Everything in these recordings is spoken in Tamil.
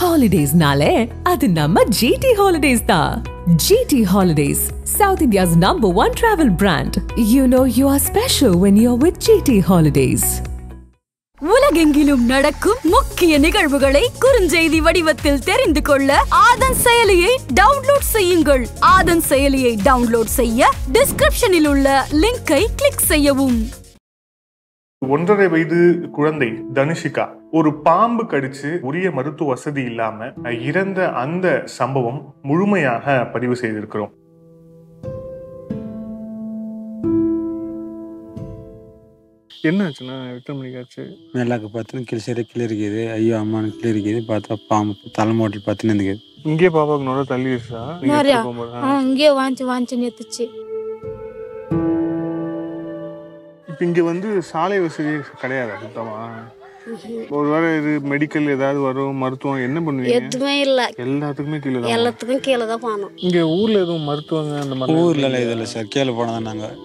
ஹாலிடேஸ்னாலே அது நம்ம ஜிடி ஹாலிடேஸ் தான் GT holidays south India's number one travel brand you know you are special when you are with GT holidays உலகெங்கிலும் நடக்கும் முக்கிய நிகழ்வுகளை குறுஞ்செய்தி வடிவத்தில் தெரிந்து கொள்ள ஆதன் செயலியை டவுன்லோட் செய்யுங்கள் ஆதன் செயலியை டவுன்லோட் செய்ய டிஸ்கிரிப்ஷனில் உள்ள லிங்கை கிளிக் செய்யவும் ஒன்றரை வயது குழந்தை தனுஷிகா ஒரு பாம்பு கடிச்சு உரிய மருத்துவ வசதி இல்லாம இறந்த அந்த சம்பவம் முழுமையாக பதிவு செய்திருக்கிறோம் என்ன ஆச்சுன்னா எத்தனை மணிக்கு ஆச்சு மேலாக்கு பார்த்துன்னு கீழே சரி கீழே இருக்குது ஐயோ அம்மானு கீழே இருக்குது பார்த்தா பாம்பு தலைமோட்டில் பார்த்துன்னு இருக்குது இங்கே பாப்பாக்கு நோட தள்ளிடுச்சா நீங்க நிறையா. எடுத்துட்டு போகும்போது? ஆ, இங்கேயே வாஞ்சி வாஞ்சி நிறுத்துச்சு இப்ப இங்க வந்து சாலை வசதி கிடையாது சுத்தமா ஒருவேளை இது மெடிக்கல் ஏதாவது வரும் மருத்துவம் என்ன பண்ணுவீங்க எதுவுமே இல்ல எல்லாத்துக்குமே கீழே தான் எல்லாத்துக்கும் கீழே தான் போனோம் இங்க ஊர்ல எதுவும் மருத்துவங்க அந்த மாதிரி ஊர்ல இதில் சார் கீழே போனதான் நாங்கள்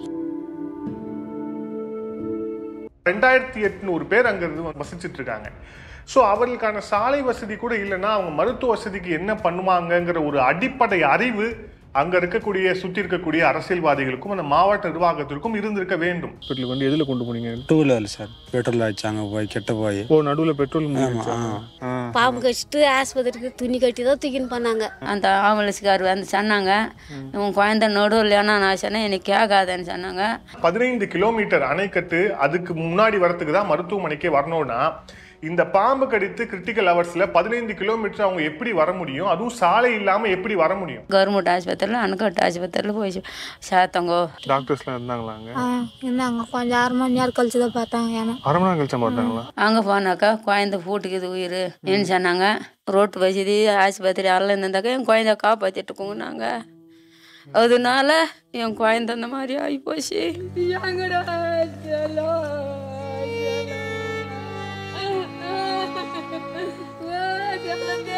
ரெண்டாயிரத்தி எட்நூறு பேர் அங்க இருந்து வசிச்சுட்டு இருக்காங்க ஸோ அவர்களுக்கான சாலை வசதி கூட இல்லைன்னா அவங்க மருத்துவ வசதிக்கு என்ன பண்ணுவாங்கங்கிற ஒரு அடிப்படை அறிவு அங்க இருக்கக்கூடிய சுத்தி இருக்கக்கூடிய அரசியல்வாதிகளுக்கும் அந்த மாவட்ட நிர்வாகத்திற்கும் இருந்திருக்க வேண்டும் ஹாஸ்பிட்டலுக்கு வந்து எதுல கொண்டு போனீங்க டூ வீலர் சார் பெட்ரோல் அடிச்சாங்க போய் கெட்ட போய் ஓ நடுவுல பெட்ரோல் ஆமாம் ஆ பாம்பு கடிச்சிட்டு ஆஸ்பத்திரிக்கு துணி கட்டி தான் தூக்கின்னு போனாங்க அந்த ஆம்புலன்ஸ்கார் வந்து சொன்னாங்க உன் குழந்தை நடுவில் நான் சொன்னேன் எனக்கு கேட்காதேன்னு சொன்னாங்க பதினைந்து கிலோமீட்டர் அணைக்கட்டு அதுக்கு முன்னாடி வரத்துக்கு தான் மருத்துவமனைக்கே வரணும்னா இந்த பாம்பு கடித்து கிரிட்டிக்கல் ஹவர்ஸ்ல பதினைந்து கிலோமீட்டர் அவங்க எப்படி வர முடியும் அதுவும் சாலை இல்லாம எப்படி வர முடியும் கவர்மெண்ட் ஆஸ்பத்திரியில் அணுக்கட்டு ஆஸ்பத்திரியில் போய் சேர்த்தங்கோ டாக்டர்ஸ்லாம் இருந்தாங்களாங்க ஆ, இருந்தாங்க கொஞ்சம் அரை மணி நேரம் கழிச்சு தான் பார்த்தாங்க ஏன்னா அரை மணி நேரம் கழிச்சா மாட்டாங்களா அங்கே போனாக்கா குழந்தை பூட்டுக்குது உயிர் என்ன சொன்னாங்க ரோட்டு வசதி ஆஸ்பத்திரி எல்லாம் இருந்தாக்கா என் குழந்தை காப்பாற்றிட்டுக்கோங்க நாங்கள் அதனால என் குழந்தை அந்த மாதிரி ஆகி போச்சு எங்கடா செல்லம், செல்லம். செல்லந்தே.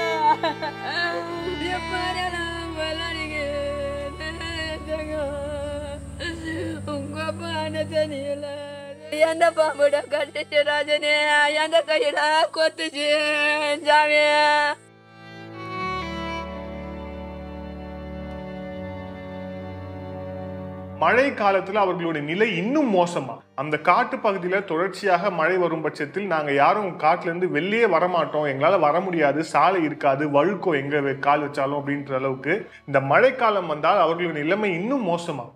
எப்படியெல்லாம் விளையாடுங்க. உங்க அப்பா என்ன தெரியல எந்த பாம்புட கட்டுச்சு ராஜனே எந்த கையில கொத்துச்சு சாமி மழை காலத்துல அவர்களுடைய நிலை இன்னும் மோசமா அந்த காட்டு பகுதியில தொடர்ச்சியாக மழை வரும் பட்சத்தில் நாங்க யாரும் காட்டுல இருந்து வெளியே வரமாட்டோம் எங்களால வர முடியாது சாலை இருக்காது வழுக்கும் எங்க வெ- கால் வச்சாலும் அப்படின்ற அளவுக்கு இந்த மழைக்காலம் வந்தால் அவர்களுடைய நிலைமை இன்னும் மோசமா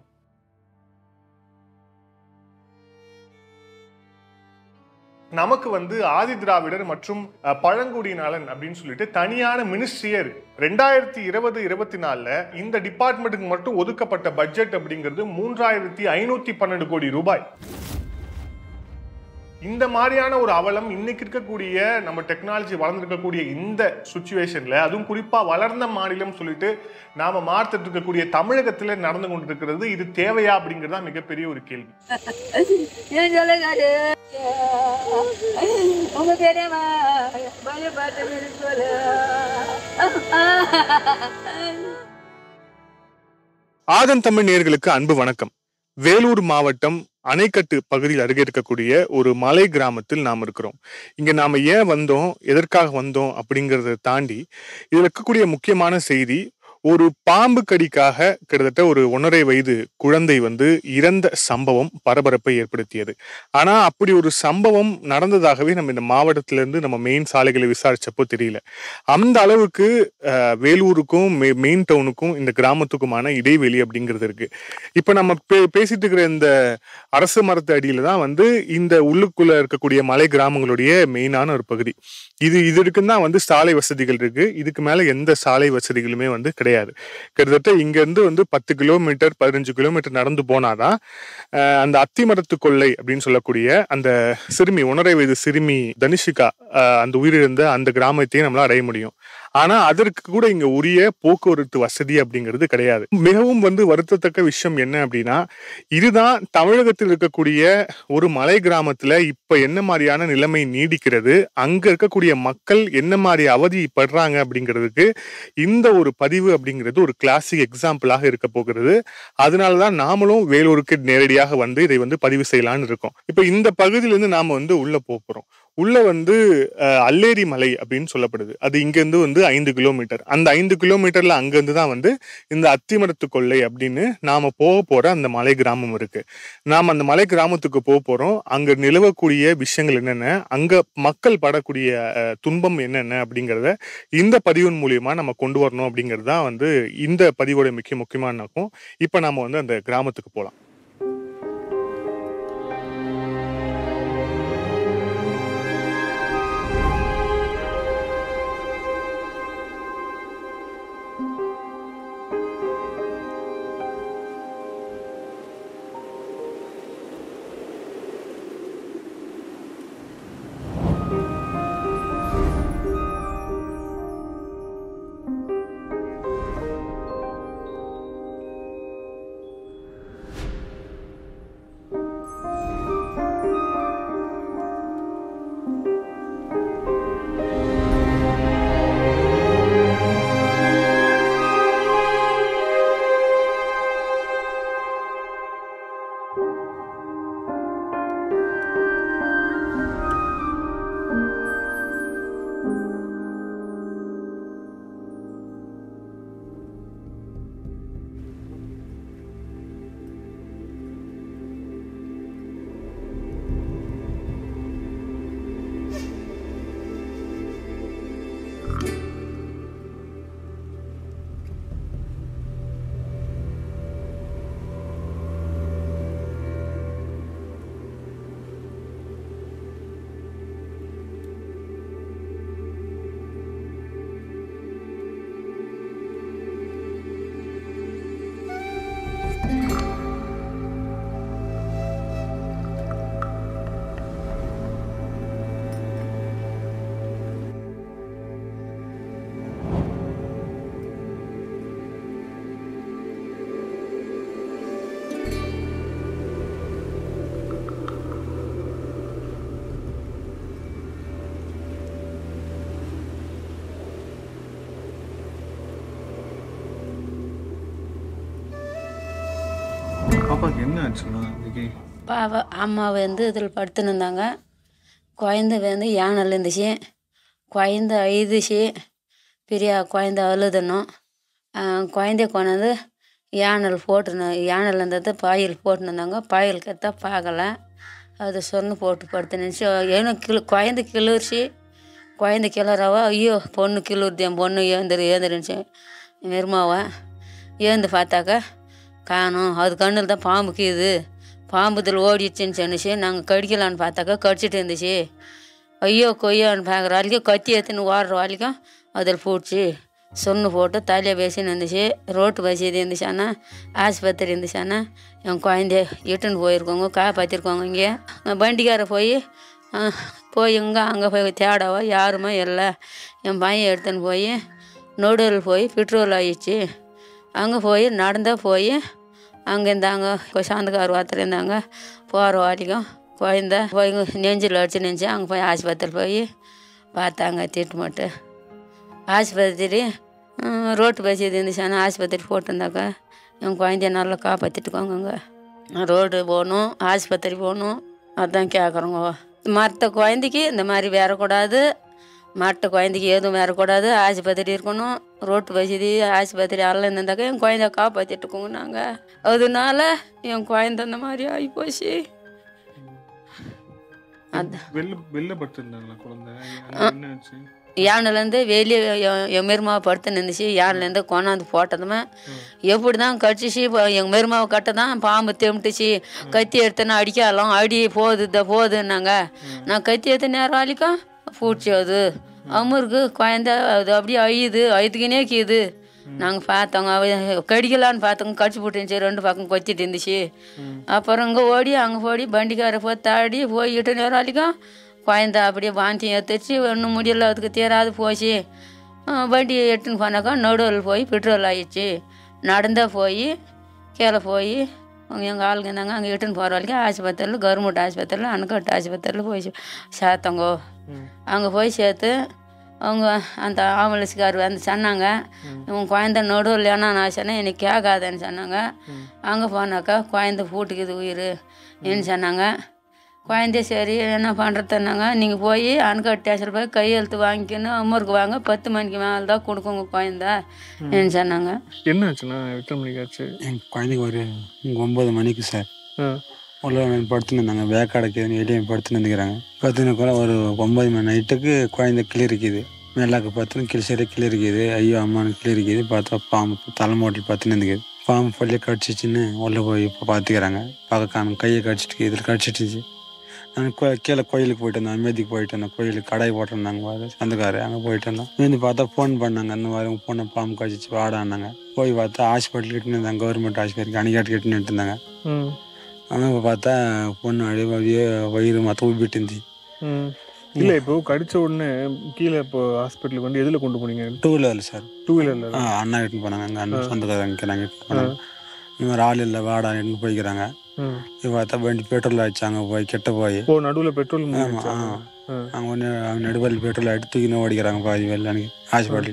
நமக்கு வந்து ஆதி திராவிடர் மற்றும் அஹ், பழங்குடியினாளன் அப்படின்னு சொல்லிட்டு தனியான மினிஸ்ட்ரியே ரெண்டாயிரத்தி இருபது இருபத்தி நாலுல இந்த டிபார்ட்மெண்ட்டுக்கு மட்டும் ஒதுக்கப்பட்ட பட்ஜெட் அப்படிங்கிறது மூன்றாயிரத்தி ஐநூத்தி பன்னெண்டு கோடி ரூபாய் இந்த மாதிரியான ஒரு அவலம் இன்னைக்கு இருக்கக்கூடிய நம்ம டெக்னாலஜி வளர்ந்துருக்கக்கூடிய இந்த சுச்சுவேஷன்ல அதுவும் குறிப்பா வளர்ந்த மாநிலம் சொல்லிட்டு நாம மார்த்துட்டு இருக்கக்கூடிய தமிழகத்துல நடந்து கொண்டிருக்கிறது இது தேவையா அப்படிங்கிறது தான் மிகப்பெரிய ஒரு கேள்வி ஏன் சொல்லுங்காரு உங்க பெரியம்மா பயப்பட்டு சொல்லு ஆதன் தமிழ் நேயர்களுக்கு அன்பு வணக்கம் வேலூர் மாவட்டம் அணைக்கட்டு பகுதியில் அருகே இருக்கக்கூடிய ஒரு மலை கிராமத்தில் நாம் இருக்கிறோம் இங்க நாம ஏன் வந்தோம் எதற்காக வந்தோம் அப்படிங்கறத தாண்டி இதுல இருக்கக்கூடிய முக்கியமான செய்தி ஒரு பாம்பு கடிக்காக கிட்டத்தட்ட ஒரு ஒன்றரை வயது குழந்தை வந்து இறந்த சம்பவம் பரபரப்பை ஏற்படுத்தியது ஆனா அப்படி ஒரு சம்பவம் நடந்ததாகவே நம்ம இந்த மாவட்டத்தில இருந்து நம்ம மெயின் சாலைகளை விசாரிச்சப்போ தெரியல அந்த அளவுக்கு அஹ், வேலூருக்கும் மெ- மெயின் டவுனுக்கும் இந்த கிராமத்துக்குமான இடைவெளி அப்படிங்கிறது இருக்கு இப்ப நம்ம பே பேசிட்டு இருக்கிற இந்த அரசு மரத்து அடியில தான் வந்து இந்த உள்ளுக்குள்ள இருக்கக்கூடிய மலை கிராமங்களுடைய மெயினான ஒரு பகுதி இது இது இருக்குன்னு தான் வந்து சாலை வசதிகள் இருக்கு இதுக்கு மேல எந்த சாலை வசதிகளுமே வந்து கிடையாது கிட்டத்தட்ட இங்க இருந்து வந்து பத்து கிலோமீட்டர் பதினஞ்சு கிலோமீட்டர் நடந்து போனாதான் அஹ், அந்த அத்திமரத்து கொள்ளை அப்படின்னு சொல்லக்கூடிய அந்த சிறுமி ஒன்றரை வயது சிறுமி தனிஷிகா அஹ், அந்த உயிரிழந்த அந்த கிராமத்தையும் நம்மளால அடைய முடியும் ஆனா அதற்கு கூட இங்க உரிய போக்குவரத்து வசதி அப்படிங்கிறது கிடையாது மிகவும் வந்து வருத்தத்தக்க விஷயம் என்ன அப்படின்னா இதுதான் தமிழகத்தில் இருக்கக்கூடிய ஒரு மலை கிராமத்துல இப்ப என்ன மாதிரியான நிலைமை நீடிக்கிறது அங்க இருக்கக்கூடிய மக்கள் என்ன மாதிரி அவதிப்படுறாங்க அப்படிங்கிறதுக்கு இந்த ஒரு பதிவு அப்படிங்கிறது ஒரு கிளாசிக் எக்ஸாம்பிளாக இருக்க போகிறது அதனாலதான் நாமளும் வேலூருக்கு நேரடியாக வந்து இதை வந்து பதிவு செய்யலாம்னு இருக்கோம் இப்ப இந்த பகுதியிலிருந்து நாம வந்து உள்ள போப் போறோம் உள்ள வந்து அஹ், அல்லேரி மலை அப்படின்னு சொல்லப்படுது அது இங்கேருந்து வந்து ஐந்து கிலோமீட்டர் அந்த ஐந்து கிலோமீட்டர்ல அங்கேருந்து தான் வந்து இந்த அத்திமரத்து கொள்ளை அப்படின்னு நாம போக போற அந்த மலை கிராமம் இருக்கு நாம் அந்த மலை கிராமத்துக்கு போக போறோம் அங்க நிலவக்கூடிய விஷயங்கள் என்னென்ன அங்க மக்கள் படக்கூடிய அஹ், துன்பம் என்னென்ன அப்படிங்கிறத இந்த பதிவின் மூலியமா நம்ம கொண்டு வரணும் அப்படிங்கிறது தான் வந்து இந்த பதிவோட முக்கிய முக்கியமான நோக்கம் இப்போ நாம வந்து அந்த கிராமத்துக்கு போகலாம் பாப்பாக்கு என்ன ஆச்சுன்னா பாவா அம்மா வந்து இதில் படுத்துன்னு இருந்தாங்க குழந்த வந்து யானையில் இருந்துச்சு குழந்த அழுதுச்சு பெரிய குழந்த அழுதுணும் குழந்தைய கொண்டாந்து யானையில் போட்டுன்னு யானையில் இருந்தது பாயில் போட்டுன்னு இருந்தாங்க பாயில் கத்தா பார்க்கல அது சொன்னு போட்டு படுத்துனுச்சு ஏன்னா கிளு குழந்த கிளறிச்சு குழந்த கிளறவா ஐயோ பொண்ணு கிளறுது என் பொண்ணு ஏந்திரு ஏந்திருந்துச்சு நிர்மாவை ஏந்து பார்த்தாக்கா காணும் அது கண்ணில் தான் பாம்பு கீது பாம்பு இதில் ஓடிடுச்சுன்னு சொன்னிச்சு நாங்கள் கடிக்கலான்னு பார்த்தாக்கா கடிச்சிட்டு இருந்துச்சு ஐயோ கொய்யோன்னு பார்க்குற வரைக்கும் கத்தி எடுத்துன்னு ஓடுற வரைக்கும் அதில் போச்சு சொன்னு போட்டு தலையை பேசின்னு இருந்துச்சு ரோட்டு வசதி இருந்துச்சானா ஆஸ்பத்திரி இருந்துச்சானா என் குழந்தைய இட்டுன்னு போயிருக்கோங்க காப்பாற்றிருக்கோங்க இங்கே வண்டிக்கார போய் போய் இங்கே அங்கே போய் தேடவா யாருமே இல்லை என் பையன் எடுத்துன்னு போய் நொடில் போய் பெட்ரோல் ஆயிடுச்சு அங்கே போய் நடந்தா போய் அங்கேருந்து அங்கே சாந்தக்கார் ஒருத்தர் இருந்தாங்க போகிற வரைக்கும் குழந்த போய் நெஞ்சில் அடிச்சு நெஞ்சு அங்கே போய் ஆஸ்பத்திரி போய் பார்த்தாங்க ட்ரீட்மெண்ட்டு ஆஸ்பத்திரி ம், ரோட்டு வசதி இருந்துச்சானா ஆஸ்பத்திரி போட்டிருந்தாக்கா என் குழந்தைய நல்லா காப்பாற்றிட்டுக்கோங்க ரோடு போகணும் ஆஸ்பத்திரி போகணும் அதான் கேட்குறோங்க மற்ற குழந்தைக்கு இந்த மாதிரி வரக்கூடாது மற்ற குழந்தைக்கு எதுவும் வரக்கூடாது ஆஸ்பத்திரி இருக்கணும் ரோட்டு வசதி ஆஸ்பத்திரி எல்லாம் இருந்தாக்கா என் குழந்தைய காப்பாற்றிட்டுக்கோங்க நாங்கள் அதனால என் குழந்தை அந்த மாதிரி ஆகி போச்சு அதான் வெளில வெளில படுத்திருந்தாங்களா குழந்தை என்ன ஆச்சு யானைலேருந்து வெளியே என் மெருமாவை படுத்து நின்றுச்சு யானைலேருந்து கொண்டாந்து போட்டதுமே எப்படி தான் கடிச்சிச்சு இப்போ எங்கள் மெருமாவை கட்ட தான் பாம்பு தெம்பிட்டுச்சு கத்தி எடுத்தேன்னா அடிக்கலாம் அடி போகுது இந்த போகுதுன்னாங்க நான் கத்தி எடுத்த நேரம் வலிக்கும் பூச்சி அது அம்முருக்கு குழந்த அது அப்படியே அழியுது அழுதுக்கினே கீது நாங்கள் பார்த்தோங்க அவ கடிக்கலான்னு பார்த்தோங்க கடிச்சு போட்டுருந்துச்சு ரெண்டு பக்கம் கொத்திட்டு இருந்துச்சு அப்புறம் இங்கே ஓடி அங்கே ஓடி வண்டிக்கார போய் தாடி போய் இட்டு நேரம் வலிக்கும் குழந்த அப்படியே வாந்தி எடுத்துச்சு ஒன்றும் முடியல அதுக்கு தீராது போச்சு ஆ, வண்டி எட்டுன்னு போனாக்கா நடுவில் போய் பெட்ரோல் ஆயிடுச்சு நடந்தா போய் கீழே போய் எங்கள் ஆளுங்க இருந்தாங்க அங்கே எட்டுன்னு போகிற வரைக்கும் ஆஸ்பத்திரியில் கவர்மெண்ட் ஆஸ்பத்திரியில் அணுக்கட்டு ஆஸ்பத்திரியில் போய் சே- சேர்த்தோங்கோ அங்கே போய் சேர்த்து அவங்க அந்த ஆம்புலன்ஸ்கார் வந்து சொன்னாங்க இவன் குழந்த நடுவில் ஏன்னா நான் சொன்னேன் எனக்கு கேட்காதேன்னு சொன்னாங்க அங்கே போனாக்கா குழந்த பூட்டுக்குது உயிர் ஏன்னு சொன்னாங்க குழந்தைய சரி என்ன பண்ணுறதுனாங்க நீங்கள் போய் அன்கட் ஸ்டேஷன் போய் கையெழுத்து வாங்கிக்கணும் அம்மருக்கு வாங்க பத்து மணிக்கு மேலே தான் கொடுக்குங்க குழந்த என்ன சொன்னாங்க என்ன ஆச்சுண்ணா எத்தனை மணிக்கு ஆச்சு எங்கள் குழந்தைக்கு ஒரு இங்கே ஒம்பது மணிக்கு சார் ஆ. உள்ள படுத்துன்னு இருந்தாங்க வேக்காடைக்குதுன்னு வெளியே படுத்துன்னு இருந்துக்கிறாங்க படுத்துன்னு கூட ஒரு ஒம்பது மணி நைட்டுக்கு குழந்தை கிளிரிக்குது மேலாக்கு பார்த்துன்னு கிளி சரி கிளிரிக்குது ஐயோ அம்மானு கிளிரிக்குது பார்த்தா பாம்பு தலைமோட்டில் பார்த்துன்னு இருந்துக்குது பாம்பு பள்ளியை கடிச்சிச்சின்னு உள்ளே போய் இப்போ பார்த்துக்கிறாங்க பார்க்க காணும் கையை கடிச்சிட்டு இதில் கடிச்சிட்டுச்சு நான் கோ கீழே கோயிலுக்கு போயிட்டு இருந்தேன் அமேதிக்கு போயிட்டு இருந்தேன் கோயிலுக்கு கடாய் போட்டிருந்தாங்க பாரு, சொந்தக்காரர் அங்கே போயிட்டு இருந்தோம் வந்து பார்த்தா ஃபோன் பண்ணாங்க அந்த மாதிரி உங்கள் பொண்ணை பாம்பு கடிச்சிச்சு வாடான்னாங்க போய் பார்த்தா ஹாஸ்பிட்டல் கிட்ட இருந்தாங்க கவர்மெண்ட் ஹாஸ்பிட்டலுக்கு அணிகாட்டு கிட்ட நின்றுட்டு இருந்தாங்க ம் ஆனால் இப்போ பார்த்தா பொண்ணு அப்படியே அப்படியே வயிறு மொத்தம் உப்பிட்டு இருந்துச்சு ம் இல்ல இப்போ கடிச்ச உடனே கீழே இப்போ ஹாஸ்பிட்டலுக்கு வந்து எதுல கொண்டு போனீங்க டூ வீலர் சார் டூ வீலர்ல ஆ அண்ணா இட்டுன்னு போனாங்க அங்கே அண்ணன் சொந்தக்காரங்க நிற்கிறாங்க இட்டுன்னு போனாங்க இந்த மாதிரி ஆள் இல்லை வாடா இட்டுன்னு போய்க்கிறாங்க ம் இப்போ பார்த்தா வண்டி பெட்ரோல் அடிச்சாங்க போய் கெட்ட போய் ஓ நடுவுல பெட்ரோல் ஆமாம் ஆ அவங்க ஒன்று அவங்க நடுவல் பெட்ரோல் அடித்து தூக்கின்னு ஓடிக்கிறாங்க பாதி வேலை அன்னைக்கு ஹாஸ்பிட்டல்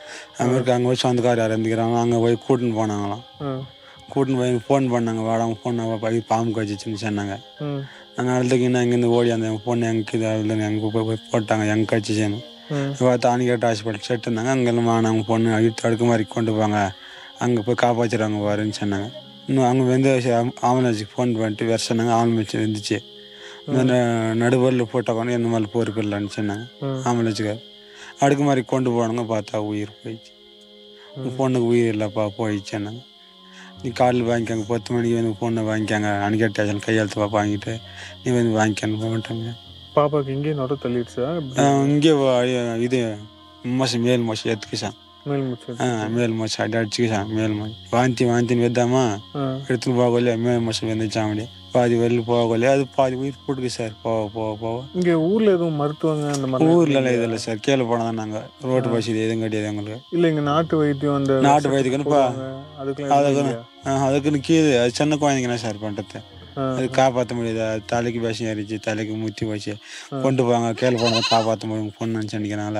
அங்கே அங்கே போய் சொந்தக்காரர் யார் இருந்துக்கிறாங்க அங்கே போய் கூட்டின்னு போனாங்களாம் கூட்டின்னு போய் ஃபோன் பண்ணாங்க வாடா உங்கள் ஃபோன் போய் பாம்பு கடிச்சிச்சுன்னு சொன்னாங்க ம் நாங்கள் அழுதுக்குன்னா இங்கேருந்து ஓடி அந்த பொண்ணு எங்கே இது அழுதுங்க அங்கே போய் போய் போட்டாங்க எங்கே கடிச்சிச்சேன்னு ம் பார்த்தா அணிகேட் ஹாஸ்பிட்டல் செட் இருந்தாங்க அங்கெல்லாம் நாங்கள் பொண்ணு அழுத்து அடுக்கு மாதிரி கொண்டு போங்க அங்கே போய் காப்பாற்றிடுவாங்க பாருன்னு சொன்னாங்க இன்னும் அங்கே வந்து ஆம்புலன்ஸுக்கு ஃபோன் பண்ணிட்டு வேறு சொன்னாங்க ஆம்புலன்ஸ் வந்துச்சு இந்த நடுவரில் போட்டாக்கணும் எந்த மாதிரி பொறுப்பு இல்லைன்னு சொன்னாங்க ஆம்புலன்ஸுக்கு அடுக்கு மாதிரி கொண்டு போனாங்க பார்த்தா உயிர் போயிடுச்சு உன் பொண்ணுக்கு உயிர் இல்லைப்பா போயிடுச்சுன்னாங்க நீ காலையில் வாங்கிக்காங்க பத்து மணிக்கு வந்து பொண்ணை வாங்கிக்காங்க அணிகேட் ஸ்டேஷன் கையெழுத்து பாப்பா வாங்கிட்டு நீ வந்து வாங்கிக்கணும் போட்டாங்க பாப்பாக்கு இங்கே நடு தள்ளிடுச்சா இங்கே இது மோசம் மேல் மோசம் எத்துக்குச்சான் மேல் முடிச்சு ஆ மேல் மோசம் அடி அடிச்சுக்கிச்சான் மேல் மோசம் வாந்தி வாந்தின்னு வெத்தாமா எடுத்துன்னு போகலையே மேல் மோசம் வந்துச்சான் அப்படி பாதி வெளியில் போகலையே அது பாதி உயிர் போட்டுக்கு சார் போக போக போக இங்க ஊர்ல எதுவும் மருத்துவங்க அந்த மாதிரி ஊர்லலாம் இது இல்லை சார் கீழே போனதான் நாங்கள் ரோட்டு வசதி எதுவும் கிடையாது எங்களுக்கு இல்ல இங்க நாட்டு வைத்தியம் அந்த நாட்டு வைத்தியக்குன்னுப்பா அதுக்கெல்லாம் எதுவும் அதுக்குன்னு இல்லையா? ஆ, அதுக்குன்னு கீழே அது சின்ன குழந்தைங்க என்ன சார் பண்ணுறது ஆ. அது காப்பாற்ற முடியாது அது தலைக்கு விஷம் ஏறிச்சு தலைக்கு முத்தி வச்சு கொண்டு போவாங்க கீழே போனதை காப்பாற்ற முடியும் பொண்ணு நினச்சிக்கிறனால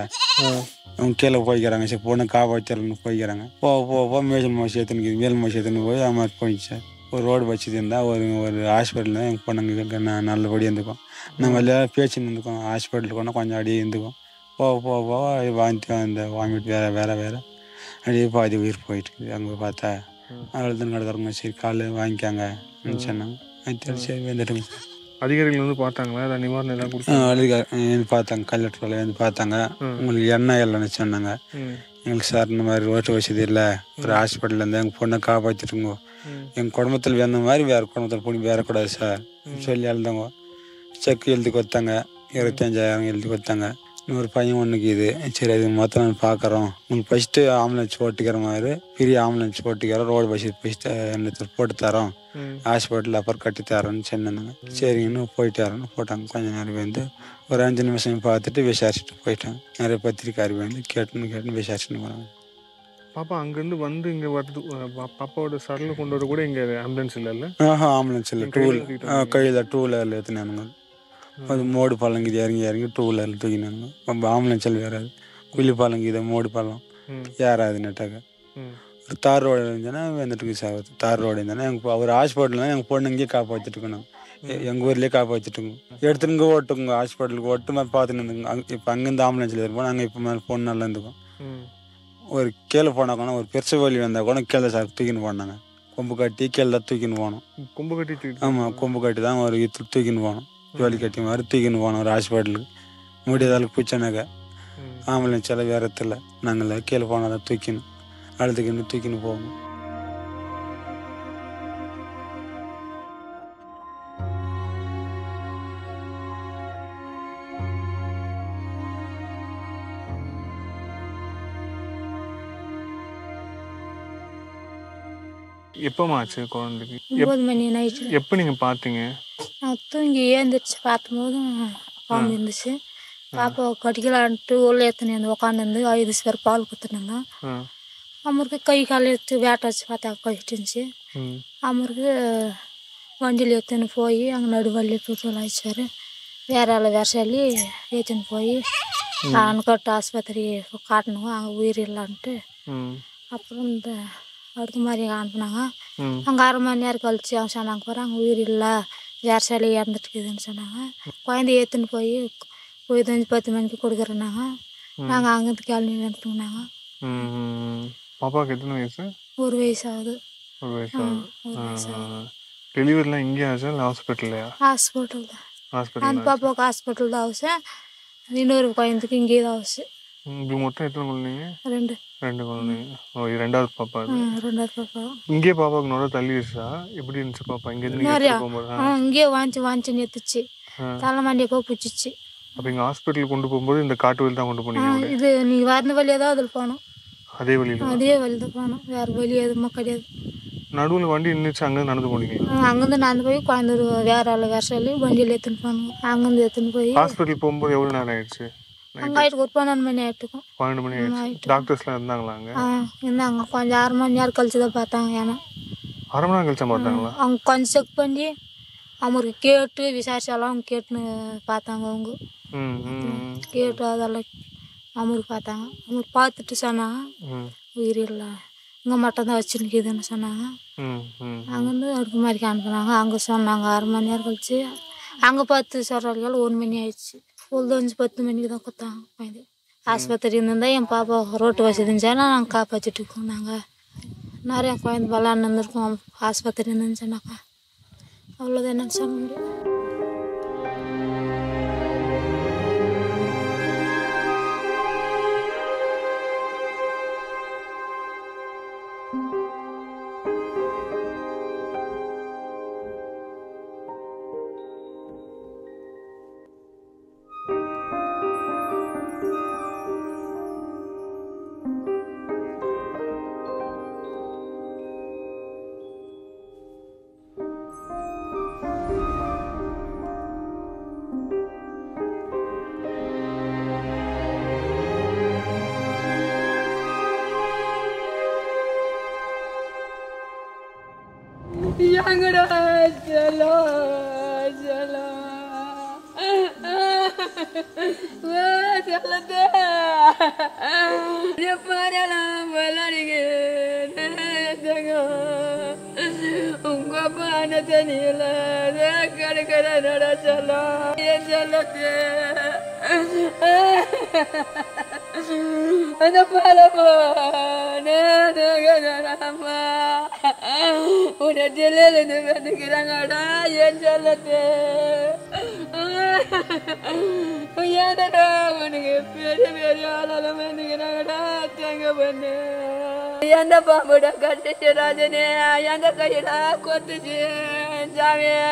அவங்க கீழே போய்க்கிறாங்க சரி பொண்ணை காப்பாற்றலன்னு போய்க்கிறாங்க போ போ போ மேல் மோசி எடுத்துன்னு மேல் மோசி எடுத்துன்னு போய் அது மாதிரி போயிடுச்சு சார் ஒரு ரோடு வசதி இருந்தால் ஒரு ஒரு ஹாஸ்பிட்டலில் எங்கள் பொண்ணுங்களுக்கு ந- நல்லபடியாக இருந்துக்கும் நம்ம எல்லாம் பேச்சு இருந்துக்கும் ஹாஸ்பிட்டலுக்கு போனால் கொஞ்சம் அப்படியே இருந்துக்கும் போக போக போக அது வாந்தி அந்த வாமிட் வேற வேற வேற அப்படியே பாதி உயிர் போயிட்டு இருக்குது அங்கே பார்த்தா அவ்வளோதான் கிடக்குறவங்க சரி காலையில் வாங்கிக்காங்க சொன்னாங்க அது சரி வந்துட்டுங்க சார் அதிகாரிகள் வந்து பார்த்தாங்களா ஏதாவது நிவாரணம் எல்லாம் ஆ, கொடுத்து அழுக வந்து பார்த்தாங்க கல்லூரியில் வந்து பார்த்தாங்க உங்களுக்கு எண்ணெய் இல்லைன்னு சொன்னாங்க எங்களுக்கு சார் இந்த மாதிரி ரோட்டு வசதி இல்லை ஒரு ஹாஸ்பிட்டலில் இருந்து எங்கள் பொண்ணை காப்பாற்றிட்டுங்க எங்கள் குடும்பத்தில் வேந்த மாதிரி வேறு குடும்பத்தில் பொண்ணு வேறக்கூடாது சார் சொல்லி எழுதாங்க செக் எழுதி கொடுத்தாங்க இருபத்தஞ்சாயிரம் எழுதி கொடுத்தாங்க இன்னொரு பையன் ஒன்றுக்கு இது சரி அது மொத்தம் நான் பார்க்குறோம் உங்களுக்கு ஃபஸ்ட்டு ஆம்புலன்ஸ் ஓட்டிக்கிற மாதிரி பெரிய ஆம்புலன்ஸ் ஓட்டிக்கிறோம் ரோடு வசதி ஃபஸ்ட்டு என்ன போட்டு தரோம் ஹாஸ்பிட்டல் அப்புறம் கட்டி தரோன்னு சொன்னாங்க சரிங்கன்னு போயிட்டாருன்னு போட்டாங்க கொஞ்ச நேரம் வந்து ஒரு அஞ்சு நிமிஷம் பார்த்துட்டு விசாரிச்சுட்டு போயிட்டாங்க நிறைய பத்திரிக்காரி வந்து கேட்டுன்னு கேட்டுன்னு விசாரிச்சுட்டு போகிறாங்க பாப்பா அங்கிருந்து வந்து இங்க வருது அஹ் பா- பாப்பாவோட சடலை கொண்டு வர கூட இங்க ஆம்புலன்ஸ் இல்லைல்ல ஆஹா ஆம்புலன்ஸ் இல்லை டூ கையில் டூ வீலரில் எடுத்துனானுங்க அது மோடு பள்ளம் இது இறங்கி இறங்கி டூ வீலரில் தூக்கினானுங்க நம்ம ஆம்புலன்ஸில் வராது குழி பள்ளம் இது மோடு பள்ளம் ம். ஏறாது நெட்டாக ம். ஒரு தார் ரோடு இருந்துச்சுன்னா வந்துட்டு சார் தார் ரோடு இருந்தால் எங்கள் ஒரு ஹாஸ்பிட்டல் எங்கள் பொண்ணு இங்கேயே காப்பாற்றிட்டு இருக்கணும் எங்கள் ஊர்லேயே காப்பாற்றிட்டுங்க எடுத்துருங்க ஓட்டுங்க ஹாஸ்பிட்டலுக்கு ஓட்டு மாதிரி பார்த்துன்னு இருந்துங்க அங்கே இப்போ அங்கேருந்து ஆம்புலன்ஸில் இருப்போம் நாங்கள் இப்போ மேலே பொண்ணு நல்லா இருந்துக்கும் ம். ஒரு கீழே போனா கூட ஒரு பெருசு வலி வந்தால் கூட கீழே சார் தூக்கின்னு போனாங்க கொம்பு கட்டி கீழே தான் தூக்கின்னு போனோம் கொம்பு கட்டி தூக்கிட்டு ஆமாம் கொம்பு கட்டி தான் ஒரு இது தூக்கின்னு போனோம் ஜோலி கட்டி மாதிரி தூக்கின்னு போனோம் ஒரு ஹாஸ்பிட்டலுக்கு முடியாதாலும் பூச்சனாக்க ம். ஆம்புலன்ஸ் எல்லாம் வேற இடத்துல நாங்கள் கீழே போனால் தான் தூக்கின்னு அழுதுக்கின்னு தூக்கின்னு போவோம் எப்பமா ஆச்சு குழந்தைக்கு ஒன்பது மணி நைட்டு எப்போ நீங்க பாத்தீங்க நான் தூங்கி ஏந்திரிச்சு பார்த்தபோதும் பாம்பு இருந்துச்சு பாப்பா கடிக்கலான்ட்டு உள்ள எத்தனை வந்து உட்காந்துருந்து ஐது பேர் பால் குத்துனாங்க ஆ. அம்மருக்கு கை கால் எடுத்து வேட்டை வச்சு பார்த்தா கழிட்டுருந்துச்சு ம். அம்மருக்கு வண்டியில் எடுத்துன்னு போய் அங்கே நடுவள்ளி பெட்ரோல் ஆயிடுச்சாரு வேற ஆள் வேற சொல்லி ஏற்றின்னு போய் அணுக்கட்டு ஆஸ்பத்திரி காட்டணுங்க அங்கே உயிர் இல்லைன்ட்டு ம். அப்புறம் இந்த அடுத்த மாதிரி அனுப்புனாங்க ம். அங்கே அரை மணி நேரம் கழிச்சு அவன் சொன்னாங்க பாரு அங்கே உயிர் இல்லை வேறு சிலையை இறந்துட்டுக்குதுன்னு சொன்னாங்க குழந்தைய ஏற்றுன்னு போய் போய் தஞ்சு பத்து மணிக்கு கொடுக்குறேன்னாங்க நாங்கள் அங்கேருந்து கிளம்பி வந்துட்டோம்னாங்க ம். பாப்பாவுக்கு எத்தனை வயசு ஒரு வயசு ஆகுது ஒரு வயசு ஆ, ஆகுது ஒரு வயசு ஆகுது டெலிவரிலாம் இங்கே ஆச்சா இல்லை ஹாஸ்பிட்டல்லையா ஹாஸ்பிட்டல் தான் அந்த ஹாஸ்பிட்டல் பாப்பாவுக்கு ஹாஸ்பிட்டல் தான் ஹவுஸு இன்னொரு குழந்தைக்கு இங்கே தான் ஹவுஸு உங்களுக்கு மொத்தம் எத்தனை குழந்தைங்க ரெண்டு ரெண்டு குழந்தைங்க ஓ இது ரெண்டாவது பாப்பா இது ம், ரெண்டாவது பாப்பா இங்கே பாப்பாவுக்கு நுர தள்ளிடுச்சா எப்படி இருந்துச்சு பாப்பா இங்கேருந்து நீங்கள் நிறையா எடுத்துட்டு போகும்போது ஆ இங்கேயே வாங்கிச்சு வாங்கிச்சு நிறுத்துச்சு ஆ. தலைமாண்டியை போய் பிடிச்சிச்சு அப்போ இங்கே ஹாஸ்பிட்டல் கொண்டு போகும்போது இந்த காட்டு வழி தான் கொண்டு ஆ, போனீங்க அப்படியே? இது நீங்கள் வரந்த வழியாக தான் அதில் போகணும் அதே வழியில் அதே வழி தான் போகணும் வேறு வழி எதுவுமே கிடையாது நடுவில் வண்டி நின்றுச்சு அங்கே நடந்து போனீங்களா ஆ, அங்கேருந்து நடந்து போய் குழந்தை வேற ஆள் வேற சொல்லி வண்டியில் எடுத்துன்னு போனோம் அங்கேருந்து எடுத்துன்னு போய் ஹாஸ்பிட்டல் போகும்போது எவ்வளோ நேரம் ஆயிடுச்சு அங்கே ஆயிட்டு ஒரு பன்னெண்டு மணி ஆகிட்டுக்கும் பன்னெண்டு மணி ஆயிடுச்சு ஆயிட்டு. டாக்டர்ஸ்லாம் இருந்தாங்களா அங்கே ஆ இருந்தாங்க கொஞ்சம் அரை மணி நேரம் கழிச்சு தான் பார்த்தாங்க ஏன்னா அரை மணி நேரம் கழிச்சா பார்த்தாங்களா அவங்க கொஞ்சம் செக் பண்ணி அவங்களுக்கு கேட்டு விசாரிச்சாலும் அவங்க கேட்டுன்னு பார்த்தாங்க அவங்க ம் ம் ம், கேட்டு அதெல்லாம் அவங்களுக்கு பார்த்தாங்க அவங்களுக்கு பார்த்துட்டு சொன்னாங்க ம் உயிர் இல்லை இங்கே மட்டும் தான் வச்சுருக்குதுன்னு சொன்னாங்க ம் ம் அங்கேருந்து அடுக்கு மாதிரிக்கு அனுப்புனாங்க அங்கே சொன்னாங்க அரை மணி நேரம் கழிச்சு அங்கே பார்த்து சொல்கிறாங்க ஒரு மணி ஆயிடுச்சு பொழுது பத்து மணிக்கு தான் கொடுத்தாங்க குழந்தை ஆஸ்பத்திரி இருந்தால் என் பாப்பா ரோட்டு வசதி இருந்துச்சாலும் நாங்கள் காப்பாற்றிட்டு இருக்கோம் நாங்கள் நிறைய குழந்தை விளாண்டு இருந்திருக்கோம் ஆஸ்பத்திரி இருந்துச்சுனாக்கா அவ்வளோதான் என்னன்னு சொல்ல முடியும் எங்கடா செல்லோ செல்லோ செல்லத்தே எப்பறலாம் விளாடிங்க உங்க பான தனியில கிடைக்கிற நட செல்லம் என் செல்லத்தே அந்த பலமோ நேரமா உன்னை ஜெல்லிருந்து வந்துக்கிறாங்கடா என் செல்லத்தே ஏடா உனக்கு பெரிய பெரிய ஆளால வந்துக்கிறாங்கடா தங்க பண்ணு எந்த பாம்புட கட்டுச்சு ராஜனே எந்த கையில கொத்துச்சு சாமியா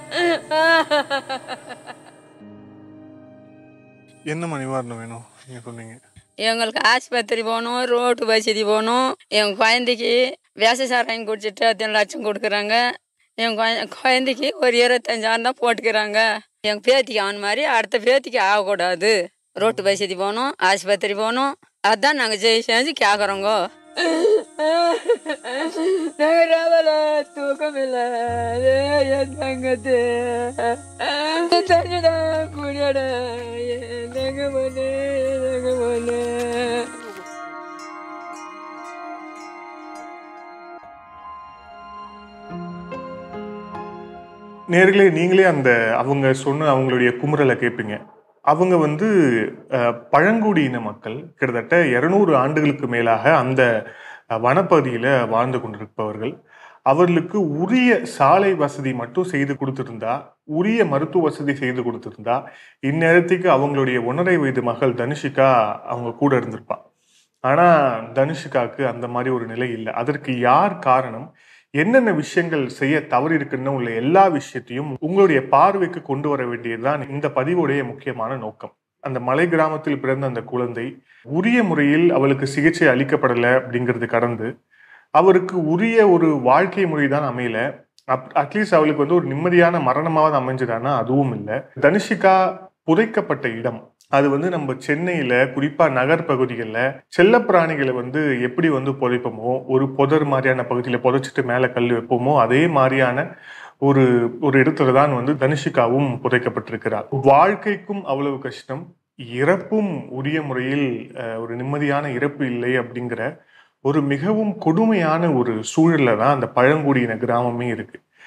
என்னம்மா நிவாரணம் வேணும் நீங்கள் சொன்னீங்க எங்களுக்கு ஆஸ்பத்திரி போகணும் ரோட்டு வசதி போகணும் என் குழந்தைக்கு வேச சாராயம் குடிச்சிட்டு அத்தனை லட்சம் கொடுக்குறாங்க என் குழந்தை குழந்தைக்கு ஒரு இருபத்தஞ்சாயிரம் தான் போட்டுக்கிறாங்க எங்கள் பேத்திக்கு அவன் மாதிரி அடுத்த பேத்திக்கு ஆகக்கூடாது ரோட்டு வசதி போகணும் ஆஸ்பத்திரி போகணும் அதான் நாங்கள் ஜெய் செஞ்சு கேட்குறோங்க தூக்கம் இல்லை என் தங்கத்து தங்கடா குடியடா தங்க பண்ணு தங்க பண்ணு நேர்களே நீங்களே அந்த அவங்க சொன்ன அவங்களுடைய குமுறலை கேட்பீங்க அவங்க வந்து அஹ், பழங்குடியின மக்கள் கிட்டத்தட்ட இருநூறு ஆண்டுகளுக்கு மேலாக அந்த அஹ், வனப்பகுதியில வாழ்ந்து கொண்டிருப்பவர்கள் அவர்களுக்கு உரிய சாலை வசதி மட்டும் செய்து கொடுத்திருந்தா உரிய மருத்துவ வசதி செய்து கொடுத்திருந்தா இந்நேரத்துக்கு அவங்களுடைய ஒன்றரை வயது மகள் தனுஷிகா அவங்க கூட இருந்திருப்பா ஆனா தனுஷிகாவுக்கு அந்த மாதிரி ஒரு நிலை இல்லை அதற்கு யார் காரணம் என்னென்ன விஷயங்கள் செய்ய தவறி இருக்குன்னு உள்ள எல்லா விஷயத்தையும் உங்களுடைய பார்வைக்கு கொண்டு வர வேண்டியதுதான் இந்த பதிவுடைய முக்கியமான நோக்கம் அந்த மலை கிராமத்தில் பிறந்த அந்த குழந்தை உரிய முறையில் அவளுக்கு சிகிச்சை அளிக்கப்படலை அப்படிங்கிறது கடந்து அவருக்கு உரிய ஒரு வாழ்க்கை முறை தான் அமையல அட்லீஸ்ட் அவளுக்கு வந்து ஒரு நிம்மதியான மரணமாவது அமைஞ்சுதானா அதுவும் இல்லை தனுஷிகா புதைக்கப்பட்ட இடம் அது வந்து நம்ம சென்னையில குறிப்பா நகர் பகுதிகளில் செல்லப்பிராணிகளை வந்து எப்படி வந்து புதைப்போமோ ஒரு புதர் மாதிரியான பகுதியில புதைச்சிட்டு மேல கல் வைப்போமோ அதே மாதிரியான ஒரு ஒரு இடத்துல தான் வந்து தனுஷிகாவும் புதைக்கப்பட்டிருக்கிறார் வாழ்க்கைக்கும் அவ்வளவு கஷ்டம் இறப்பும் உரிய முறையில் அஹ், ஒரு நிம்மதியான இறப்பு இல்லை அப்படிங்கிற ஒரு மிகவும் கொடுமையான ஒரு சூழல்ல தான் அந்த பழங்குடியின கிராமமே இருக்கு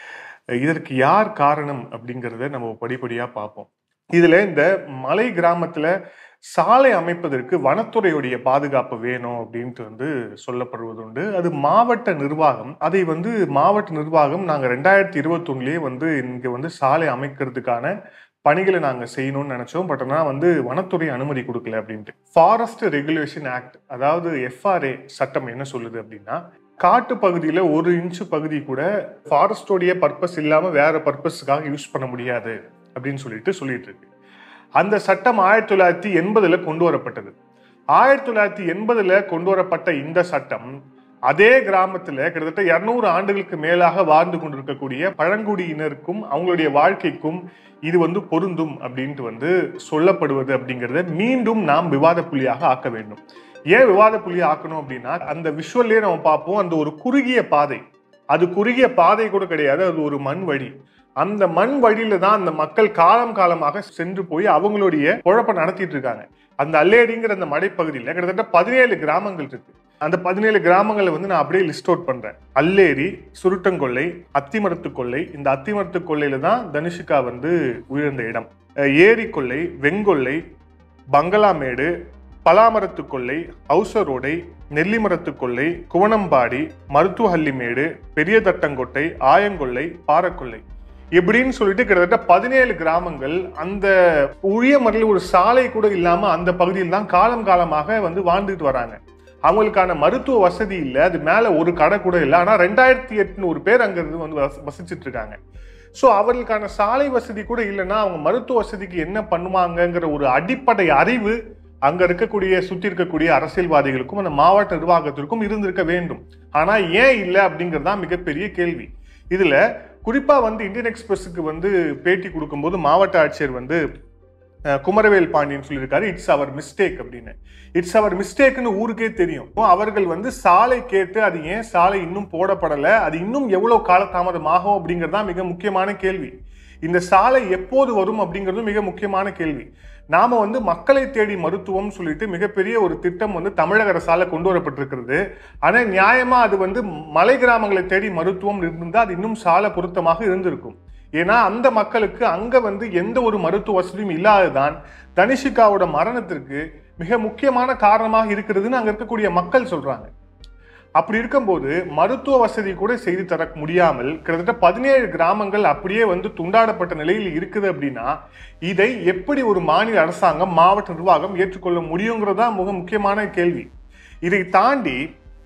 இதற்கு யார் காரணம் அப்படிங்கிறத நம்ம படிப்படியா பார்ப்போம் இதுல இந்த மலை கிராமத்துல சாலை அமைப்பதற்கு வனத்துறையுடைய பாதுகாப்பு வேணும் அப்படின்ட்டு வந்து சொல்லப்படுவதுண்டு அது மாவட்ட நிர்வாகம் அதை வந்து மாவட்ட நிர்வாகம் நாங்க ரெண்டாயிரத்தி இருபத்தொன்னுலயே வந்து இங்க வந்து சாலை அமைக்கிறதுக்கான பணிகளை நாங்க செய்யணும்னு நினைச்சோம் பட் ஆனா வந்து வனத்துறை அனுமதி கொடுக்கல அப்படின்ட்டு ஃபாரஸ்ட் ரெகுலேஷன் ஆக்ட் அதாவது எஃப்ஆர்ஏ சட்டம் என்ன சொல்லுது அப்படின்னா காட்டு பகுதியில ஒரு இன்ச்சு பகுதி கூட ஃபாரஸ்டோடைய பர்பஸ் இல்லாம வேற பர்பஸ்க்காக யூஸ் பண்ண முடியாது அப்படின்னு சொல்லிட்டு சொல்லிட்டு இருக்கு அந்த சட்டம் ஆயிரத்தி தொள்ளாயிரத்தி எண்பதுல கொண்டு வரப்பட்டது ஆயிரத்தி தொள்ளாயிரத்தி எண்பதுல கொண்டு வரப்பட்ட இந்த சட்டம் அதே கிராமத்துல கிட்டத்தட்ட இருநூறு ஆண்டுகளுக்கு மேலாக வாழ்ந்து கொண்டிருக்கக்கூடிய பழங்குடியினருக்கும் அவங்களுடைய வாழ்க்கைக்கும் இது வந்து பொருந்தும் அப்படின்ட்டு வந்து சொல்லப்படுவது அப்படிங்கறத மீண்டும் நாம் விவாத புள்ளியாக ஆக்க வேண்டும் ஏன் விவாத புள்ளி ஆக்கணும் அப்படின்னா அந்த விஷுவல்லே நம்ம பார்ப்போம் அந்த ஒரு குறுகிய பாதை அது குறுகிய பாதை கூட கிடையாது அது ஒரு மண் வழி அந்த மண் வழியில தான் அந்த மக்கள் காலம் காலமாக சென்று போய் அவங்களுடைய குழப்ப நடத்திட்டு இருக்காங்க அந்த அல்லேரிங்கிற அந்த மலைப்பகுதியில் கிட்டத்தட்ட பதினேழு கிராமங்கள் இருக்கு அந்த பதினேழு கிராமங்களை வந்து நான் அப்படியே லிஸ்ட் அவுட் பண்றேன் அல்லேரி சுருட்டங்கொல்லை அத்திமரத்து கொல்லை இந்த அத்திமரத்து கொல்லையில தான் தனுஷிகா வந்து உயிர்ந்த இடம் அஹ் ஏரி கொல்லை வெங்கொல்லை பங்களாமேடு பலாமரத்து கொல்லை ஔசரோடை நெல்லிமரத்து கொல்லை குவனம்பாடி மருத்துவஹள்ளிமேடு பெரிய தட்டங்கொட்டை ஆயங்கொல்லை பாறக்கொல்லை இப்படின்னு சொல்லிட்டு கிட்டத்தட்ட பதினேழு கிராமங்கள் அந்த உரிய முறையில் ஒரு சாலை கூட இல்லாம அந்த பகுதியில் தான் காலம் காலமாக வந்து வாழ்ந்துட்டு வராங்க அவங்களுக்கான மருத்துவ வசதி இல்லை அது மேல ஒரு கடை கூட இல்லை ஆனா ரெண்டாயிரத்தி எட்நூறு பேர் அங்க இருந்து வந்து வச- வசிச்சிட்டு இருக்காங்க ஸோ அவர்களுக்கான சாலை வசதி கூட இல்லைன்னா அவங்க மருத்துவ வசதிக்கு என்ன பண்ணுவாங்கங்கிற ஒரு அடிப்படை அறிவு அங்க இருக்கக்கூடிய சுத்தி இருக்கக்கூடிய அரசியல்வாதிகளுக்கும் அந்த மாவட்ட நிர்வாகத்திற்கும் இருந்திருக்க வேண்டும் ஆனா ஏன் இல்லை அப்படிங்கிறது தான் மிகப்பெரிய கேள்வி இதுல குறிப்பா வந்து இந்தியன் எக்ஸ்பிரஸுக்கு வந்து பேட்டி கொடுக்கும்போது மாவட்ட ஆட்சியர் வந்து அஹ், குமரவேல் பாண்டியன் சொல்லியிருக்காரு இட்ஸ் அவர் மிஸ்டேக் அப்படின்னு இட்ஸ் அவர் மிஸ்டேக்னு ஊருக்கே தெரியும் அவர்கள் வந்து சாலை கேட்டு அது ஏன் சாலை இன்னும் போடப்படல அது இன்னும் எவ்வளவு காலதாமதம் ஆகும் அப்படிங்கிறது தான் மிக முக்கியமான கேள்வி இந்த சாலை எப்போது வரும் அப்படிங்கிறதும் மிக முக்கியமான கேள்வி நாம வந்து மக்களை தேடி மருத்துவம் சொல்லிட்டு மிகப்பெரிய ஒரு திட்டம் வந்து தமிழக அரசால கொண்டு வரப்பட்டிருக்கிறது ஆனா நியாயமா அது வந்து மலை கிராமங்களை தேடி மருத்துவம் இருந்தா அது இன்னும் சால பொருத்தமாக இருந்திருக்கும் ஏன்னா அந்த மக்களுக்கு அங்க வந்து எந்த ஒரு மருத்துவ வசதியும் இல்லாததான் தனிஷிகாவோட மரணத்திற்கு மிக முக்கியமான காரணமாக இருக்கிறதுன்னு அங்க இருக்கக்கூடிய மக்கள் சொல்றாங்க அப்படி இருக்கும்போது மருத்துவ வசதி கூட செய்து தர முடியாமல் கிட்டத்தட்ட பதினேழு கிராமங்கள் அப்படியே வந்து துண்டாடப்பட்ட நிலையில் இருக்குது அப்படின்னா இதை எப்படி ஒரு மாநில அரசாங்கம் மாவட்ட நிர்வாகம் ஏற்றுக்கொள்ள முடியுங்கிறது தான் மிக முக்கியமான கேள்வி இதை தாண்டி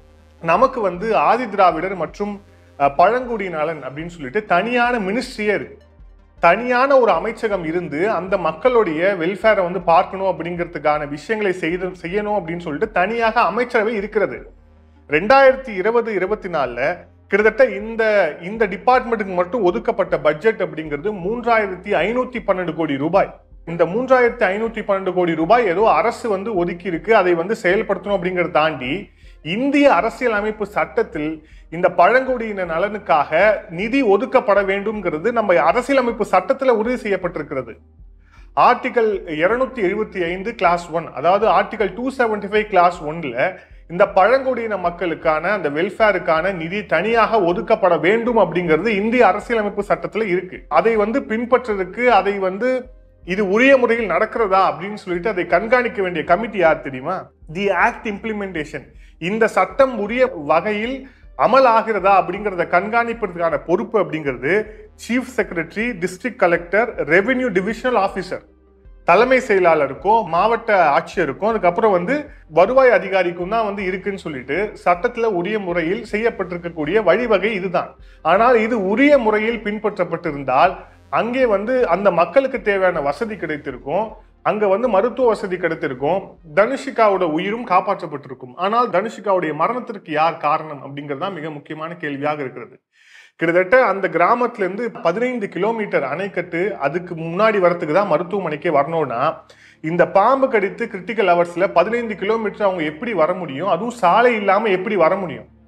நமக்கு வந்து ஆதி திராவிடர் மற்றும் அஹ், பழங்குடியினலன் அப்படின்னு சொல்லிட்டு தனியான மினிஸ்ட்ரியே இருக்கு தனியான ஒரு அமைச்சகம் இருந்து அந்த மக்களுடைய வெல்ஃபேரை வந்து பார்க்கணும் அப்படிங்கிறதுக்கான விஷயங்களை செய்து செய்யணும் அப்படின்னு சொல்லிட்டு தனியாக அமைச்சரவை இருக்கிறது ரெண்டாயிரத்தி இருபது இருபத்தி நாலுல கிட்டத்தட்ட இந்த இந்த டிபார்ட்மெண்ட்டுக்கு மட்டும் ஒதுக்கப்பட்ட பட்ஜெட் அப்படிங்கிறது மூன்றாயிரத்தி ஐநூத்தி பன்னெண்டு கோடி ரூபாய் இந்த மூன்றாயிரத்தி ஐநூத்தி பன்னெண்டு கோடி ரூபாய் ஏதோ அரசு வந்து ஒதுக்கி இருக்கு அதை வந்து செயல்படுத்தணும் அப்படிங்கறத தாண்டி இந்திய அரசியல் அமைப்பு சட்டத்தில் இந்த பழங்குடியின நலனுக்காக நிதி ஒதுக்கப்பட வேண்டும்ங்கிறது நம்ம அரசியலமைப்பு சட்டத்துல உறுதி செய்யப்பட்டிருக்கிறது ஆர்டிகல் இருநூத்தி எழுபத்தி ஐந்து கிளாஸ் ஒன் அதாவது article two seventy five clause ஒன்ல இந்த பழங்குடியின மக்களுக்கான அந்த வெல்ஃபேருக்கான நிதி தனியாக ஒதுக்கப்பட வேண்டும் அப்படிங்கிறது இந்திய அரசியலமைப்பு சட்டத்துல இருக்கு அதை வந்து பின்பற்றுறதுக்கு அதை வந்து இது உரிய முறையில் நடக்கிறதா அப்படின்னு சொல்லிட்டு அதை கண்காணிக்க வேண்டிய கமிட்டி யார் தெரியுமா தி ஆக்ட் இம்ப்ளிமெண்டேஷன் இந்த சட்டம் உரிய வகையில் அமல் ஆகிறதா அப்படிங்கறத கண்காணிப்பதற்கான பொறுப்பு அப்படிங்கிறது chief secretary district collector revenue divisional officer தலைமை செயலாளருக்கும் மாவட்ட ஆட்சியருக்கும் அதுக்கப்புறம் வந்து வருவாய் அதிகாரிக்கும் தான் வந்து இருக்குன்னு சொல்லிட்டு சட்டத்துல உரிய முறையில் செய்யப்பட்டிருக்கக்கூடிய வழிவகை இதுதான் ஆனால் இது உரிய முறையில் பின்பற்றப்பட்டிருந்தால் அங்கே வந்து அந்த மக்களுக்கு தேவையான வசதி கிடைத்திருக்கும் அங்க வந்து மருத்துவ வசதி கிடைத்திருக்கும் தனுஷிகாவோட உயிரும் காப்பாற்றப்பட்டிருக்கும் ஆனால் தனுஷிகாவுடைய மரணத்திற்கு யார் காரணம் அப்படிங்கிறது தான் மிக முக்கியமான கேள்வியாக இருக்கிறது கிட்டத்தட்ட அந்த கிராமத்துல இருந்து பதினைந்து கிலோமீட்டர் அணைக்கட்டு அதுக்கு முன்னாடி வரத்துக்கு தான் மருத்துவமனைக்கே வரணும்னா இந்த பாம்பு கடித்து கிரிட்டிக்கல் ஹவர்ஸ்ல பதினைந்து கிலோமீட்டர் அவங்க எப்படி வர முடியும் அதுவும் சாலை இல்லாம எப்படி வர முடியும்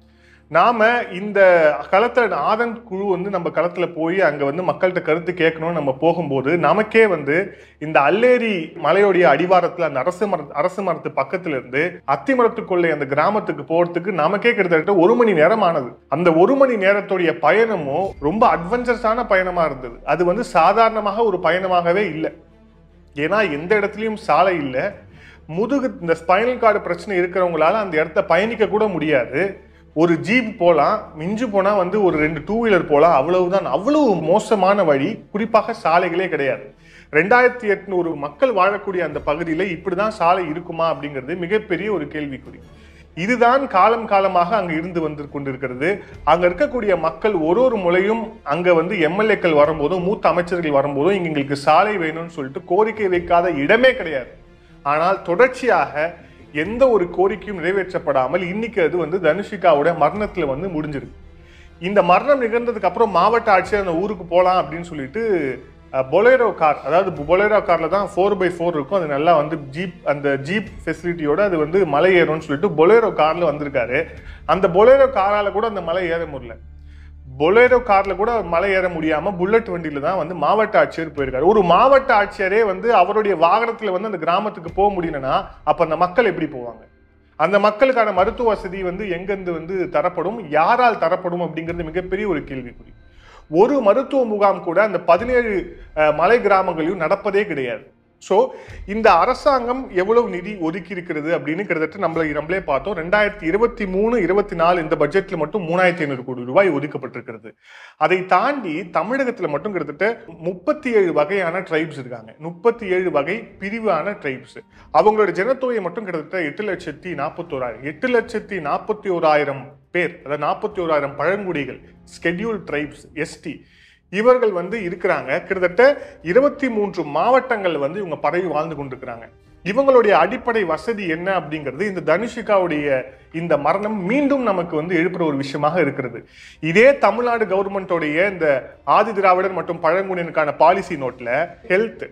நாம இந்த களத்துல ஆதன் குழு வந்து நம்ம களத்துல போய் அங்க வந்து மக்கள்கிட்ட கருத்து கேட்கணும்னு நம்ம போகும்போது நமக்கே வந்து இந்த அல்லேரி மலையோடைய அடிவாரத்துல அந்த அரசு மர அரசு மரத்து பக்கத்துல இருந்து அத்திமரத்துக்குள்ளே அந்த கிராமத்துக்கு போறதுக்கு நமக்கே கிட்டத்தட்ட ஒரு மணி நேரம் ஆனது அந்த ஒரு மணி நேரத்துடைய பயணமும் ரொம்ப அட்வென்ச்சர்ஸான பயணமா இருந்தது அது வந்து சாதாரணமாக ஒரு பயணமாகவே இல்லை ஏன்னா எந்த இடத்துலயும் சாலை இல்லை முதுகு இந்த ஸ்பைனல் கார்டு பிரச்சனை இருக்கிறவங்களால அந்த இடத்த பயணிக்க கூட முடியாது ஒரு ஜீப் போகலாம் மிஞ்சு போனா வந்து ஒரு ரெண்டு டூ வீலர் போகலாம் அவ்வளவுதான் அவ்வளவு மோசமான வழி குறிப்பாக சாலைகளே கிடையாது ரெண்டாயிரத்தி எட்நூறு மக்கள் வாழக்கூடிய அந்த பகுதியில இப்படிதான் சாலை இருக்குமா அப்படிங்கிறது மிகப்பெரிய ஒரு கேள்விக்குறி இதுதான் காலம் காலமாக அங்க இருந்து வந்து கொண்டிருக்கிறது அங்க இருக்கக்கூடிய மக்கள் ஒரு ஒரு முறையும் அங்க வந்து எம்எல்ஏக்கள் வரும்போதும் மூத்த அமைச்சர்கள் வரும்போதும் இங்க எங்களுக்கு சாலை வேணும்னு சொல்லிட்டு கோரிக்கை வைக்காத இடமே கிடையாது ஆனால் தொடர்ச்சியாக எந்த ஒரு கோரிக்கையும் நிறைவேற்றப்படாமல் இன்னைக்கு அது வந்து தனுஷிகாவோட மரணத்துல வந்து முடிஞ்சிருக்கு இந்த மரணம் நிகழ்ந்ததுக்கு அப்புறம் மாவட்ட ஆட்சியர் அந்த ஊருக்கு போகலாம் அப்படின்னு சொல்லிட்டு பொலேரோ கார் அதாவது பொலேரோ கார்ல தான் ஃபோர் பை ஃபோர் இருக்கும் அது நல்லா வந்து ஜீப் அந்த ஜீப் ஃபெசிலிட்டியோட அது வந்து மலை ஏறும்னு சொல்லிட்டு பொலேரோ கார்ல வந்திருக்காரு அந்த பொலேரோ காரால கூட அந்த மலை ஏற முடியல பொலேரோ கார்ல கூட மலை ஏற முடியாம புல்லட் வண்டியில தான் வந்து மாவட்ட ஆட்சியர் போயிருக்காரு ஒரு மாவட்ட ஆட்சியரே வந்து அவருடைய வாகனத்துல வந்து அந்த கிராமத்துக்கு போக முடியலன்னா அப்ப அந்த மக்கள் எப்படி போவாங்க அந்த மக்களுக்கான மருத்துவ வசதி வந்து எங்கிருந்து வந்து தரப்படும் யாரால் தரப்படும் அப்படிங்கிறது மிகப்பெரிய ஒரு கேள்விக்குறி ஒரு மருத்துவ முகாம் கூட அந்த பதினேழு அஹ், மலை கிராமங்களையும் நடப்பதே கிடையாது ஸோ இந்த அரசாங்கம் எவ்வளவு நிதி ஒதுக்கி இருக்கிறது அப்படின்னு கிட்டத்தட்ட நம்மள நம்மளே பார்த்தோம் ரெண்டாயிரத்தி இருபத்தி மூணு இருபத்தி நாலு இந்த பட்ஜெட்ல மட்டும் மூணாயிரத்தி ஐநூறு கோடி ரூபாய் ஒதுக்கப்பட்டிருக்கிறது அதை தாண்டி தமிழகத்துல மட்டும் கிட்டத்தட்ட முப்பத்தி ஏழு வகையான ட்ரைப்ஸ் இருக்காங்க முப்பத்தி ஏழு வகை பிரிவான ட்ரைப்ஸ் அவங்களோட ஜனத்தொகை மட்டும் கிட்டத்தட்ட எட்டு லட்சத்தி நாற்பத்தோராயிரம் எட்டு லட்சத்தி நாற்பத்தி ஓராயிரம் பேர் அதாவது நாற்பத்தி ஓராயிரம் பழங்குடிகள் ஸ்கெட்யூல் ட்ரைப்ஸ் எஸ்டி இவர்கள் வந்து இருக்கிறாங்க கிட்டத்தட்ட இருபத்தி மூன்று மாவட்டங்கள் வந்து இவங்க பரவி வாழ்ந்து கொண்டிருக்கிறாங்க இவங்களுடைய அடிப்படை வசதி என்ன அப்படிங்கிறது இந்த தனுஷிகாவுடைய இந்த மரணம் மீண்டும் நமக்கு வந்து எழுப்புற ஒரு விஷயமாக இருக்கிறது இதே தமிழ்நாடு கவர்மெண்டோடைய இந்த ஆதி திராவிடர் மற்றும் பழங்குடியினருக்கான பாலிசி நோட்ல ஹெல்த்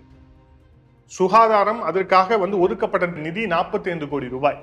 சுகாதாரம் அதற்காக வந்து ஒதுக்கப்பட்ட நிதி 45 கோடி ரூபாய்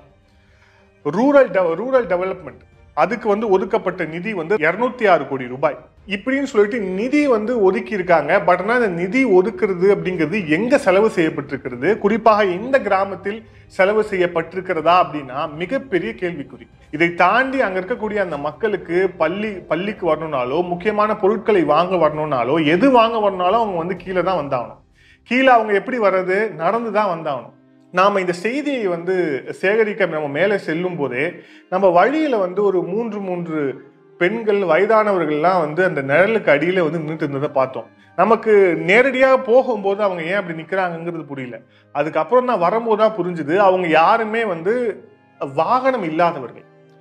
ரூரல் ரூரல் டெவலப்மெண்ட் அதுக்கு வந்து ஒதுக்கப்பட்ட நிதி வந்து 206 ஆறு கோடி ரூபாய் இப்படின்னு சொல்லிட்டு நிதி வந்து ஒதுக்கி இருக்காங்க பட் ஆனால் இந்த நிதி ஒதுக்குறது அப்படிங்கிறது எங்க செலவு செய்யப்பட்டிருக்கிறது குறிப்பாக இந்த கிராமத்தில் செலவு செய்யப்பட்டிருக்கிறதா அப்படின்னா மிகப்பெரிய கேள்விக்குறி இதை தாண்டி அங்க இருக்கக்கூடிய அந்த மக்களுக்கு பள்ளி பள்ளிக்கு வரணும்னாலோ முக்கியமான பொருட்களை வாங்க வரணும்னாலோ எது வாங்க வரணும்னாலும் அவங்க வந்து கீழே தான் வந்தாகணும் கீழே அவங்க எப்படி வர்றது நடந்து தான் வந்தாகணும் நாம இந்த செய்தியை வந்து சேகரிக்க நம்ம மேலே செல்லும் போதே நம்ம வழியில வந்து ஒரு மூன்று மூன்று பெண்கள் வயதானவர்கள்லாம் வந்து அந்த நிழலுக்கு அடியில வந்து நின்றுட்டு இருந்ததை பார்த்தோம் நமக்கு நேரடியாக போகும்போது அவங்க ஏன் அப்படி நிக்கிறாங்கங்கிறது புரியல அதுக்கப்புறம் தான் வரும்போது தான் புரிஞ்சுது அவங்க யாருமே வந்து வாகனம் இல்லாதவர்கள்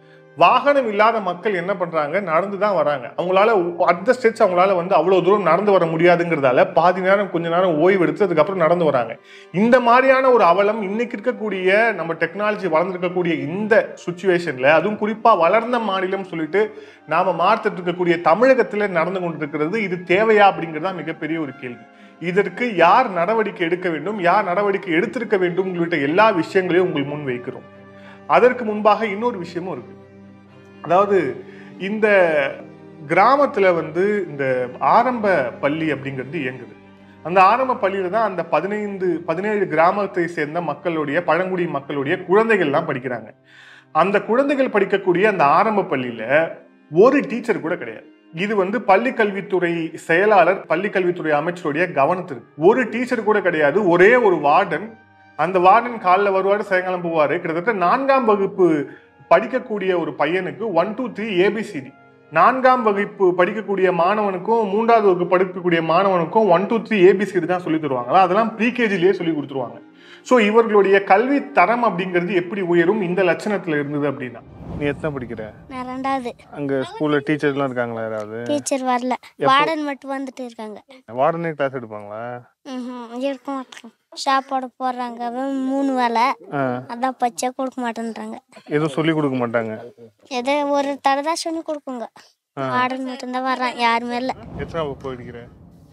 வாகனம் இல்லாத மக்கள் என்ன பண்றாங்க நடந்து தான் வராங்க அவங்களால அட் ஸ்டெச் அவங்களால வந்து அவ்வளவு தூரம் நடந்து வர முடியாதுங்கிறதால பாதி நேரம் கொஞ்ச நேரம் ஓய்வு எடுத்து அதுக்கப்புறம் நடந்து வராங்க இந்த மாதிரியான ஒரு அவலம் இன்னைக்கு இருக்கக்கூடிய நம்ம டெக்னாலஜி வளர்ந்துருக்கக்கூடிய இந்த சுச்சுவேஷன்ல அதுவும் குறிப்பா வளர்ந்த மாநிலம் சொல்லிட்டு நாம மார்த்துட்டு இருக்கக்கூடிய தமிழகத்துல நடந்து கொண்டிருக்கிறது இது தேவையா அப்படிங்கிறது தான் மிகப்பெரிய ஒரு கேள்வி இதற்கு யார் நடவடிக்கை எடுக்க வேண்டும் யார் நடவடிக்கை எடுத்திருக்க வேண்டும் உள்ளிட்ட எல்லா விஷயங்களையும் உங்கள் முன் வைக்கிறோம் அதற்கு முன்பாக இன்னொரு விஷயமும் இருக்கு அதாவது இந்த கிராமத்துல வந்து இந்த ஆரம்ப பள்ளி அப்படிங்கிறது இயங்குது அந்த ஆரம்ப பள்ளியில தான் அந்த பதினைந்து பதினேழு கிராமத்தை சேர்ந்த மக்களுடைய பழங்குடி மக்களுடைய குழந்தைகள்லாம் படிக்கிறாங்க அந்த குழந்தைகள் படிக்கக்கூடிய அந்த ஆரம்ப பள்ளியில ஒரு டீச்சர் கூட கிடையாது இது வந்து பள்ளி கல்வித்துறை செயலாளர் பள்ளி கல்வித்துறை அமைச்சருடைய கவனத்திற்கு ஒரு டீச்சர் கூட கிடையாது ஒரே ஒரு வார்டன் அந்த வார்டன் காலைல வருவாரு சாயங்காலம் போவாரு கிட்டத்தட்ட நான்காம் வகுப்பு படிக்கக்கூடிய ஒரு பையனுக்கு ஒன் டூ த்ரீ ஏபிசிடி நான்காம் வகுப்பு படிக்கக்கூடிய மாணவனுக்கும் மூன்றாவது வகுப்பு படிக்கக்கூடிய மாணவனுக்கும் ஒன் டூ த்ரீ ஏபிசிடி தான் சொல்லி தருவாங்களா அதெல்லாம் ப்ரீகேஜிலேயே சொல்லி கொடுத்துருவாங்க ஸோ இவர்களுடைய கல்வி தரம் அப்படிங்கிறது எப்படி உயரும் இந்த லட்சணத்துல இருந்தது அப்படின்னா நீ எத்தனை படிக்கிற நான் ரெண்டாவது அங்க ஸ்கூல்ல டீச்சர்லாம் இருக்காங்களா யாராவது டீச்சர் வரல வார்டன் மட்டும் வந்துட்டு இருக்காங்க வார்டனே கிளாஸ் எடுப்பாங்களா ம்ஹும். இருக்க மாட்டோம் சாப்பாடு போடுறாங்க வெறும் மூணு வேலை ஆ, அதான் பச்சை கொடுக்க மாட்டேன்றாங்க எதுவும் சொல்லி கொடுக்க மாட்டாங்க ஏதோ ஒரு தடவை தான் சொல்லி கொடுக்குங்க வார்டன் மட்டும்தான் வர்றான் யாருமே இல்லை எத்தனை வகுப்பு படிக்கிற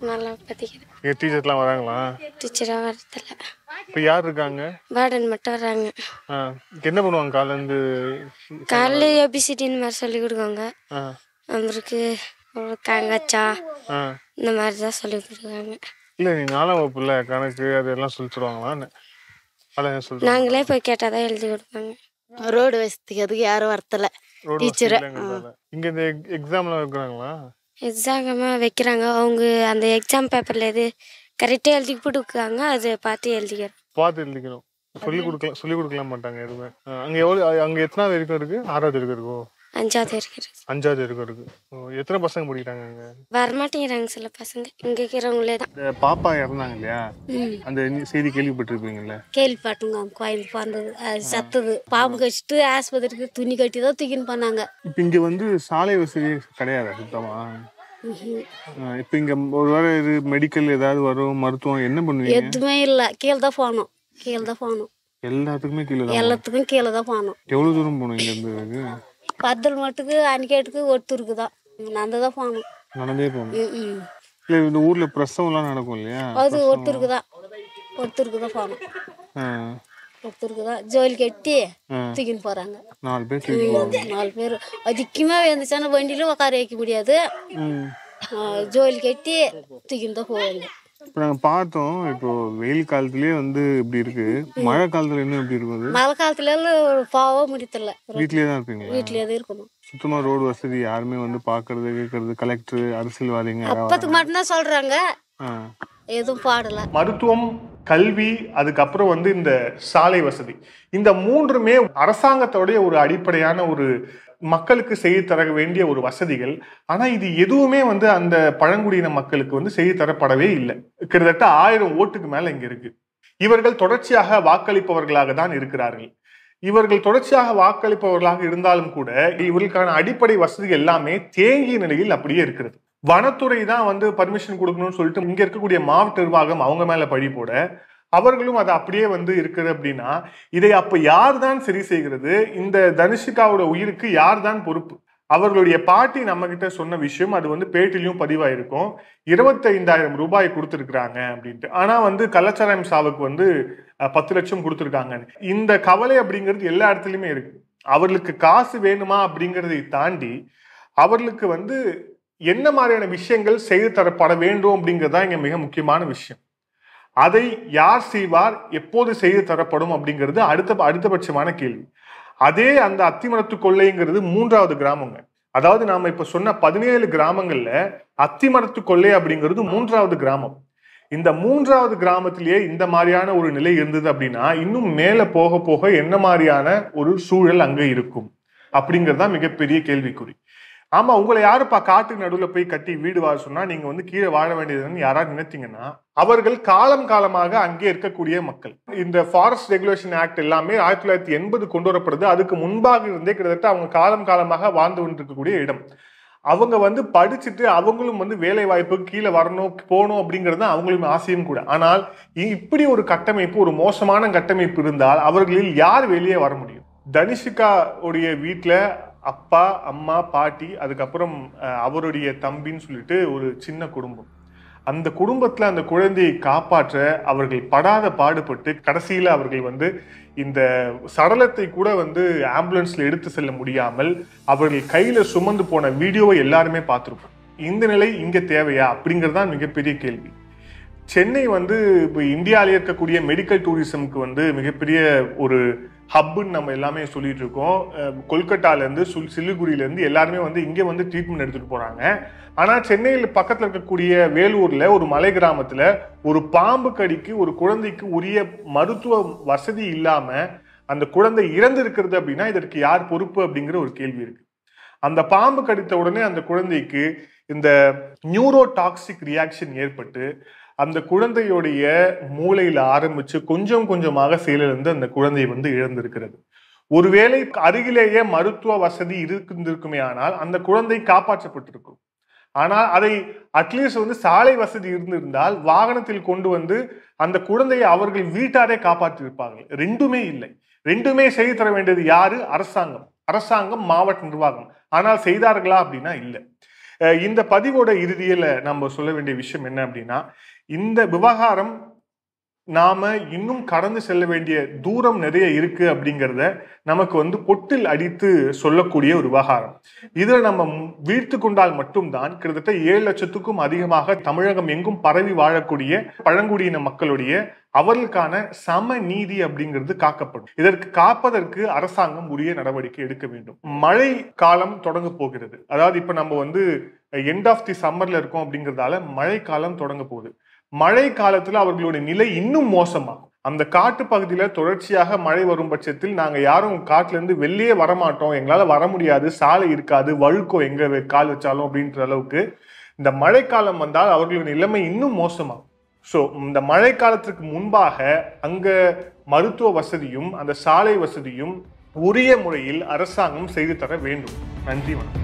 நல்லா பதிக்கிறேன் எங்கள் டீச்சர்ஸ்லாம் வராங்களா டீச்சராக வரதில்ல இப்போ யார் இருக்காங்க வார்டன் மட்டும் வர்றாங்க ஆ என்ன பண்ணுவாங்க காலேருந்து காலைல ஏபிசிடின்னு மாதிரி சொல்லி கொடுக்காங்க ஆ அவருக்கு காங்கச்சா ஆ இந்த மாதிரி தான் சொல்லி கொடுக்குறாங்க இல்லை நீ நாலாம் வகுப்புல கணக்கு அதெல்லாம் சொல்லி தருவாங்களான்னு அதான் சொல்கிறேன் நாங்களே போய் கேட்டால் தான் எழுதி கொடுப்பாங்க ரோடு வசதிக்கிறதுக்கு யாரும் வரத்தல ரோடு டீச்சரு இங்கே இந்த எக்ஸாம்லாம் வைக்கிறாங்களா எக்ஸாமாக வைக்கிறாங்க அவங்க அந்த எக்ஸாம் பேப்பரில் எது கரெக்டாக எழுதி கொடுக்குறாங்க அதை பார்த்து எழுதிக்கிறோம் பார்த்து எழுதிக்கணும் சொல்லி கொடுக்கலாம் சொல்லி கொடுக்கலாம் மாட்டாங்க எதுவுமே ஆ, அங்க எவ்வளோ அங்க எத்தனாவது வரைக்கும் இருக்கு ஆறாவது வரைக்கும் இருக்கோ அஞ்சாவது இருக்கிறது அஞ்சாவது வரைக்கும் இருக்கு ஓ, எத்தனை பசங்க படிக்கிறாங்க அங்க வரமாட்டேங்கிறாங்க சில பசங்க இங்கே இருக்கிறவங்களே தான் இந்த பாப்பா இறந்தாங்க இல்லையா அந்த நி- செய்தி கேள்விப்பட்டிருப்பீங்கல்ல கேள்விப்பட்டுங்க குழந்தை பிறந்தது அது சத்துது பாம்பு கடிச்சிட்டு ஆஸ்பத்திரிக்கு துணி கட்டி தான் தூக்கின்னு போனாங்க இப்போ இங்க வந்து சாலை வசதி கிடையாது சுத்தமா ஆ, இப்போ இங்க ஒரு வேளை இது மெடிக்கல் ஏதாவது வரும் மருத்துவம் என்ன பண்ணுவீங்க எதுவுமே இல்லை கீழே தான் போகணும் கீழே தான் போகணும் எல்லாத்துக்குமே கீழே தான் எல்லாத்துக்கும் கீழே தான் போகணும் எவ்வளவு தூரம் போகணும் இங்க இருந்து இதுக்கு? பத்தல் மட்டுக்கு அன்னிக்கேட்டுக்கு ஒருத்தருக்கு தான் நடந்து தான் போகணும் நடந்தே போகணும் ம், ம். இல்ல இந்த ஊர்ல பிரசவம்லாம் நடக்கும் இல்லையா அது ஒருத்தருக்கு தான் ஒருத்தருக்கு தான் போகணும் ஆ, ஒருத்தருக்கு தான் ஜோலி கட்டி ஆ. தூக்கின்னு போகிறாங்க நாலு பேர் தூக்கி போவாங்க நாலு பேர் அதிகமாக வந்துச்சுன்னா வண்டியிலும் உட்கார வைக்க முடியாது ம். ஆ, ஜோலி கட்டி தூக்கின்னு தான் போவாங்க இப்போ நாங்க பார்த்தோம் இப்போ வெயில் காலத்துலயே வந்து இப்படி இருக்கு மழை காலத்துல இன்னும் எப்படி இருக்கும் அது மழை காலத்துல எல்லாம் போக முடியல வீட்லயே தான் இருப்பீங்களா வீட்லயே தான் இருக்கணும் சுத்தமா ரோடு வசதி யாருமே வந்து பாக்குறது கேட்கறது கலெக்டர் அரசியல்வாதிங்க யாராவது அப்பத்துக்கு மட்டும்தான் சொல்றாங்க ஆ. எதுவும் பாடல மருத்துவம் கல்வி அதுக்கப்புறம் வந்து இந்த சாலை வசதி இந்த மூன்றுமே அரசாங்கத்தோடைய ஒரு அடிப்படையான ஒரு மக்களுக்கு செய்து தர வேண்டிய ஒரு வசதிகள் ஆனா இது எதுவுமே வந்து அந்த பழங்குடியின மக்களுக்கு வந்து செய்து தரப்படவே இல்லை கிட்டத்தட்ட ஆயிரம் ஓட்டுக்கு மேல இங்க இருக்கு இவர்கள் தொடர்ச்சியாக வாக்களிப்பவர்களாக தான் இருக்கிறார்கள் இவர்கள் தொடர்ச்சியாக வாக்களிப்பவர்களாக இருந்தாலும் கூட இவர்களுக்கான அடிப்படை வசதி எல்லாமே தேங்கிய நிலையில் அப்படியே இருக்கிறது வனத்துறை தான் வந்து பர்மிஷன் கொடுக்கணும்னு சொல்லிட்டு இங்க இருக்கக்கூடிய மாவட்ட நிர்வாகம் அவங்க மேல பழி போட அவர்களும் அது அப்படியே வந்து இருக்குது அப்படின்னா இதை அப்ப யார் தான் சரி செய்கிறது இந்த தனுஷிகாவோட உயிருக்கு யார் தான் பொறுப்பு அவர்களுடைய பாட்டி நம்ம கிட்ட சொன்ன விஷயம் அது வந்து பேட்டிலையும் பதிவாயிருக்கும் இருபத்தைந்தாயிரம் ரூபாய் கொடுத்துருக்குறாங்க அப்படின்ட்டு ஆனா வந்து கள்ளச்சாராயம் சாவுக்கு வந்து அஹ், பத்து லட்சம் கொடுத்துருக்காங்க இந்த கவலை அப்படிங்கிறது எல்லா இடத்துலயுமே இருக்கு அவர்களுக்கு காசு வேணுமா அப்படிங்கிறதை தாண்டி அவர்களுக்கு வந்து என்ன மாதிரியான விஷயங்கள் செய்து தரப்பட வேண்டும் அப்படிங்கிறது தான் இங்க மிக முக்கியமான விஷயம் அதை யார் செய்வார் எப்போது செய்து தரப்படும் அப்படிங்கிறது அடுத்த அடுத்தபட்சமான கேள்வி அதே அந்த அத்திமரத்து கொள்ளைங்கிறது மூன்றாவது கிராமங்க அதாவது நாம இப்ப சொன்ன பதினேழு கிராமங்கள்ல அத்திமரத்து கொள்ளை அப்படிங்கிறது மூன்றாவது கிராமம் இந்த மூன்றாவது கிராமத்திலேயே இந்த மாதிரியான ஒரு நிலை இருந்தது அப்படின்னா இன்னும் மேல போக போக என்ன மாதிரியான ஒரு சூழல் அங்க இருக்கும் அப்படிங்கிறது தான் மிகப்பெரிய கேள்விக்குறி ஆமா உங்களை யாருப்பா காட்டுக்கு நடுவுல போய் கட்டி வீடு வாழ சொன்னா நீங்க வந்து கீழே வாழ வேண்டியதுன்னு யாராவது நினைத்தீங்கன்னா அவர்கள் காலம் காலமாக அங்கே இருக்கக்கூடிய மக்கள் இந்த ஃபாரஸ்ட் ரெகுலேஷன் ஆக்ட் எல்லாமே ஆயிரத்தி தொள்ளாயிரத்தி எண்பது கொண்டு வரப்படுது அதுக்கு முன்பாக இருந்தே கிட்டத்தட்ட அவங்க காலம் காலமாக வாழ்ந்து கொண்டிருக்கக்கூடிய இடம் அவங்க வந்து படிச்சுட்டு அவங்களும் வந்து வேலை வாய்ப்பு கீழே வரணும் போகணும் அப்படிங்கிறது தான் அவங்களும் ஆசையும் கூட ஆனால் இ- இப்படி ஒரு கட்டமைப்பு ஒரு மோசமான கட்டமைப்பு இருந்தால் அவர்களில் யார் வெளியே வர முடியும் தனிஷிகா உடைய வீட்டில் அப்பா அம்மா பாட்டி அதுக்கப்புறம் அஹ், அவருடைய தம்பின்னு சொல்லிட்டு ஒரு சின்ன குடும்பம் அந்த குடும்பத்துல அந்த குழந்தையை காப்பாற்ற அவர்கள் படாத பாடுபட்டு கடைசியில அவர்கள் வந்து இந்த சடலத்தை கூட வந்து ஆம்புலன்ஸ்ல எடுத்து செல்ல முடியாமல் அவர்கள் கையில சுமந்து போன வீடியோவை எல்லாருமே பார்த்திருப்போம் இந்த நிலை இங்க தேவையா அப்படிங்கிறது தான் மிகப்பெரிய கேள்வி சென்னை வந்து இப்போ இந்தியாவிலே இருக்கக்கூடிய மெடிக்கல் டூரிசம்க்கு வந்து மிகப்பெரிய ஒரு ஹப்புன்னு நம்ம எல்லாமே சொல்லிட்டு இருக்கோம் அஹ் கொல்கட்டால இருந்து சுல் சிலிகுரியில இருந்து எல்லாருமே வந்து இங்க வந்து ட்ரீட்மெண்ட் எடுத்துட்டு போறாங்க ஆனா சென்னையில் பக்கத்துல இருக்கக்கூடிய வேலூர்ல ஒரு மலை கிராமத்துல ஒரு பாம்பு கடிக்கு ஒரு குழந்தைக்கு உரிய மருத்துவ வசதி இல்லாம அந்த குழந்தை இறந்து இருக்கிறது அப்படின்னா இதற்கு யார் பொறுப்பு அப்படிங்கிற ஒரு கேள்வி இருக்கு அந்த பாம்பு கடித்த உடனே அந்த குழந்தைக்கு இந்த நியூரோடாக்சிக் ரியாக்ஷன் ஏற்பட்டு அந்த குழந்தையுடைய மூளையில ஆரம்பிச்சு கொஞ்சம் கொஞ்சமாக செயலிழந்து அந்த குழந்தை வந்து இழந்திருக்கிறது ஒருவேளை அருகிலேயே மருத்துவ வசதி இருந்திருக்குமே ஆனால் அந்த குழந்தை காப்பாற்றப்பட்டிருக்கும் ஆனால் அதை அட்லீஸ்ட் வந்து சாலை வசதி இருந்திருந்தால் வாகனத்தில் கொண்டு வந்து அந்த குழந்தையை அவர்கள் வீட்டாரே காப்பாற்றியிருப்பார்கள் ரெண்டுமே இல்லை ரெண்டுமே செய்து தர வேண்டியது யாரு அரசாங்கம் அரசாங்கம் மாவட்ட நிர்வாகம் ஆனால் செய்தார்களா அப்படின்னா இல்லை அஹ் இந்த பதிவோட இறுதியில நம்ம சொல்ல வேண்டிய விஷயம் என்ன அப்படின்னா இந்த விவகாரம் நாம இன்னும் கடந்து செல்ல வேண்டிய தூரம் நிறைய இருக்கு அப்படிங்கிறத நமக்கு வந்து பொட்டில் அடித்து சொல்லக்கூடிய ஒரு விவகாரம் இதுல நம்ம வீழ்த்து கொண்டால் மட்டும்தான் கிட்டத்தட்ட ஏழு லட்சத்துக்கும் அதிகமாக தமிழகம் எங்கும் பரவி வாழக்கூடிய பழங்குடியின மக்களுடைய அவர்களுக்கான சம நீதி அப்படிங்கிறது காக்கப்படும் இதற்கு காப்பதற்கு அரசாங்கம் உரிய நடவடிக்கை எடுக்க வேண்டும் மழை காலம் தொடங்க போகிறது அதாவது இப்ப நம்ம வந்து எண்ட் ஆஃப் தி சம்மர்ல இருக்கோம் அப்படிங்கிறதால மழை காலம் தொடங்க போகுது மழை காலத்துல அவர்களுடைய நிலை இன்னும் மோசமாகும் அந்த காட்டு பகுதியில தொடர்ச்சியாக மழை வரும் பட்சத்தில் நாங்க யாரும் காட்டுல இருந்து வெளியே வரமாட்டோம் எங்களால வர முடியாது சாலை இருக்காது வழுக்கும் எங்க வே- கால் வச்சாலும் அப்படின்ற அளவுக்கு இந்த மழைக்காலம் வந்தால் அவர்களுடைய நிலைமை இன்னும் மோசமாகும் ஸோ இந்த மழை காலத்துக்கு முன்பாக அங்க மருத்துவ வசதியும் அந்த சாலை வசதியும் உரிய முறையில் அரசாங்கம் செய்து தர வேண்டும் நன்றி வணக்கம்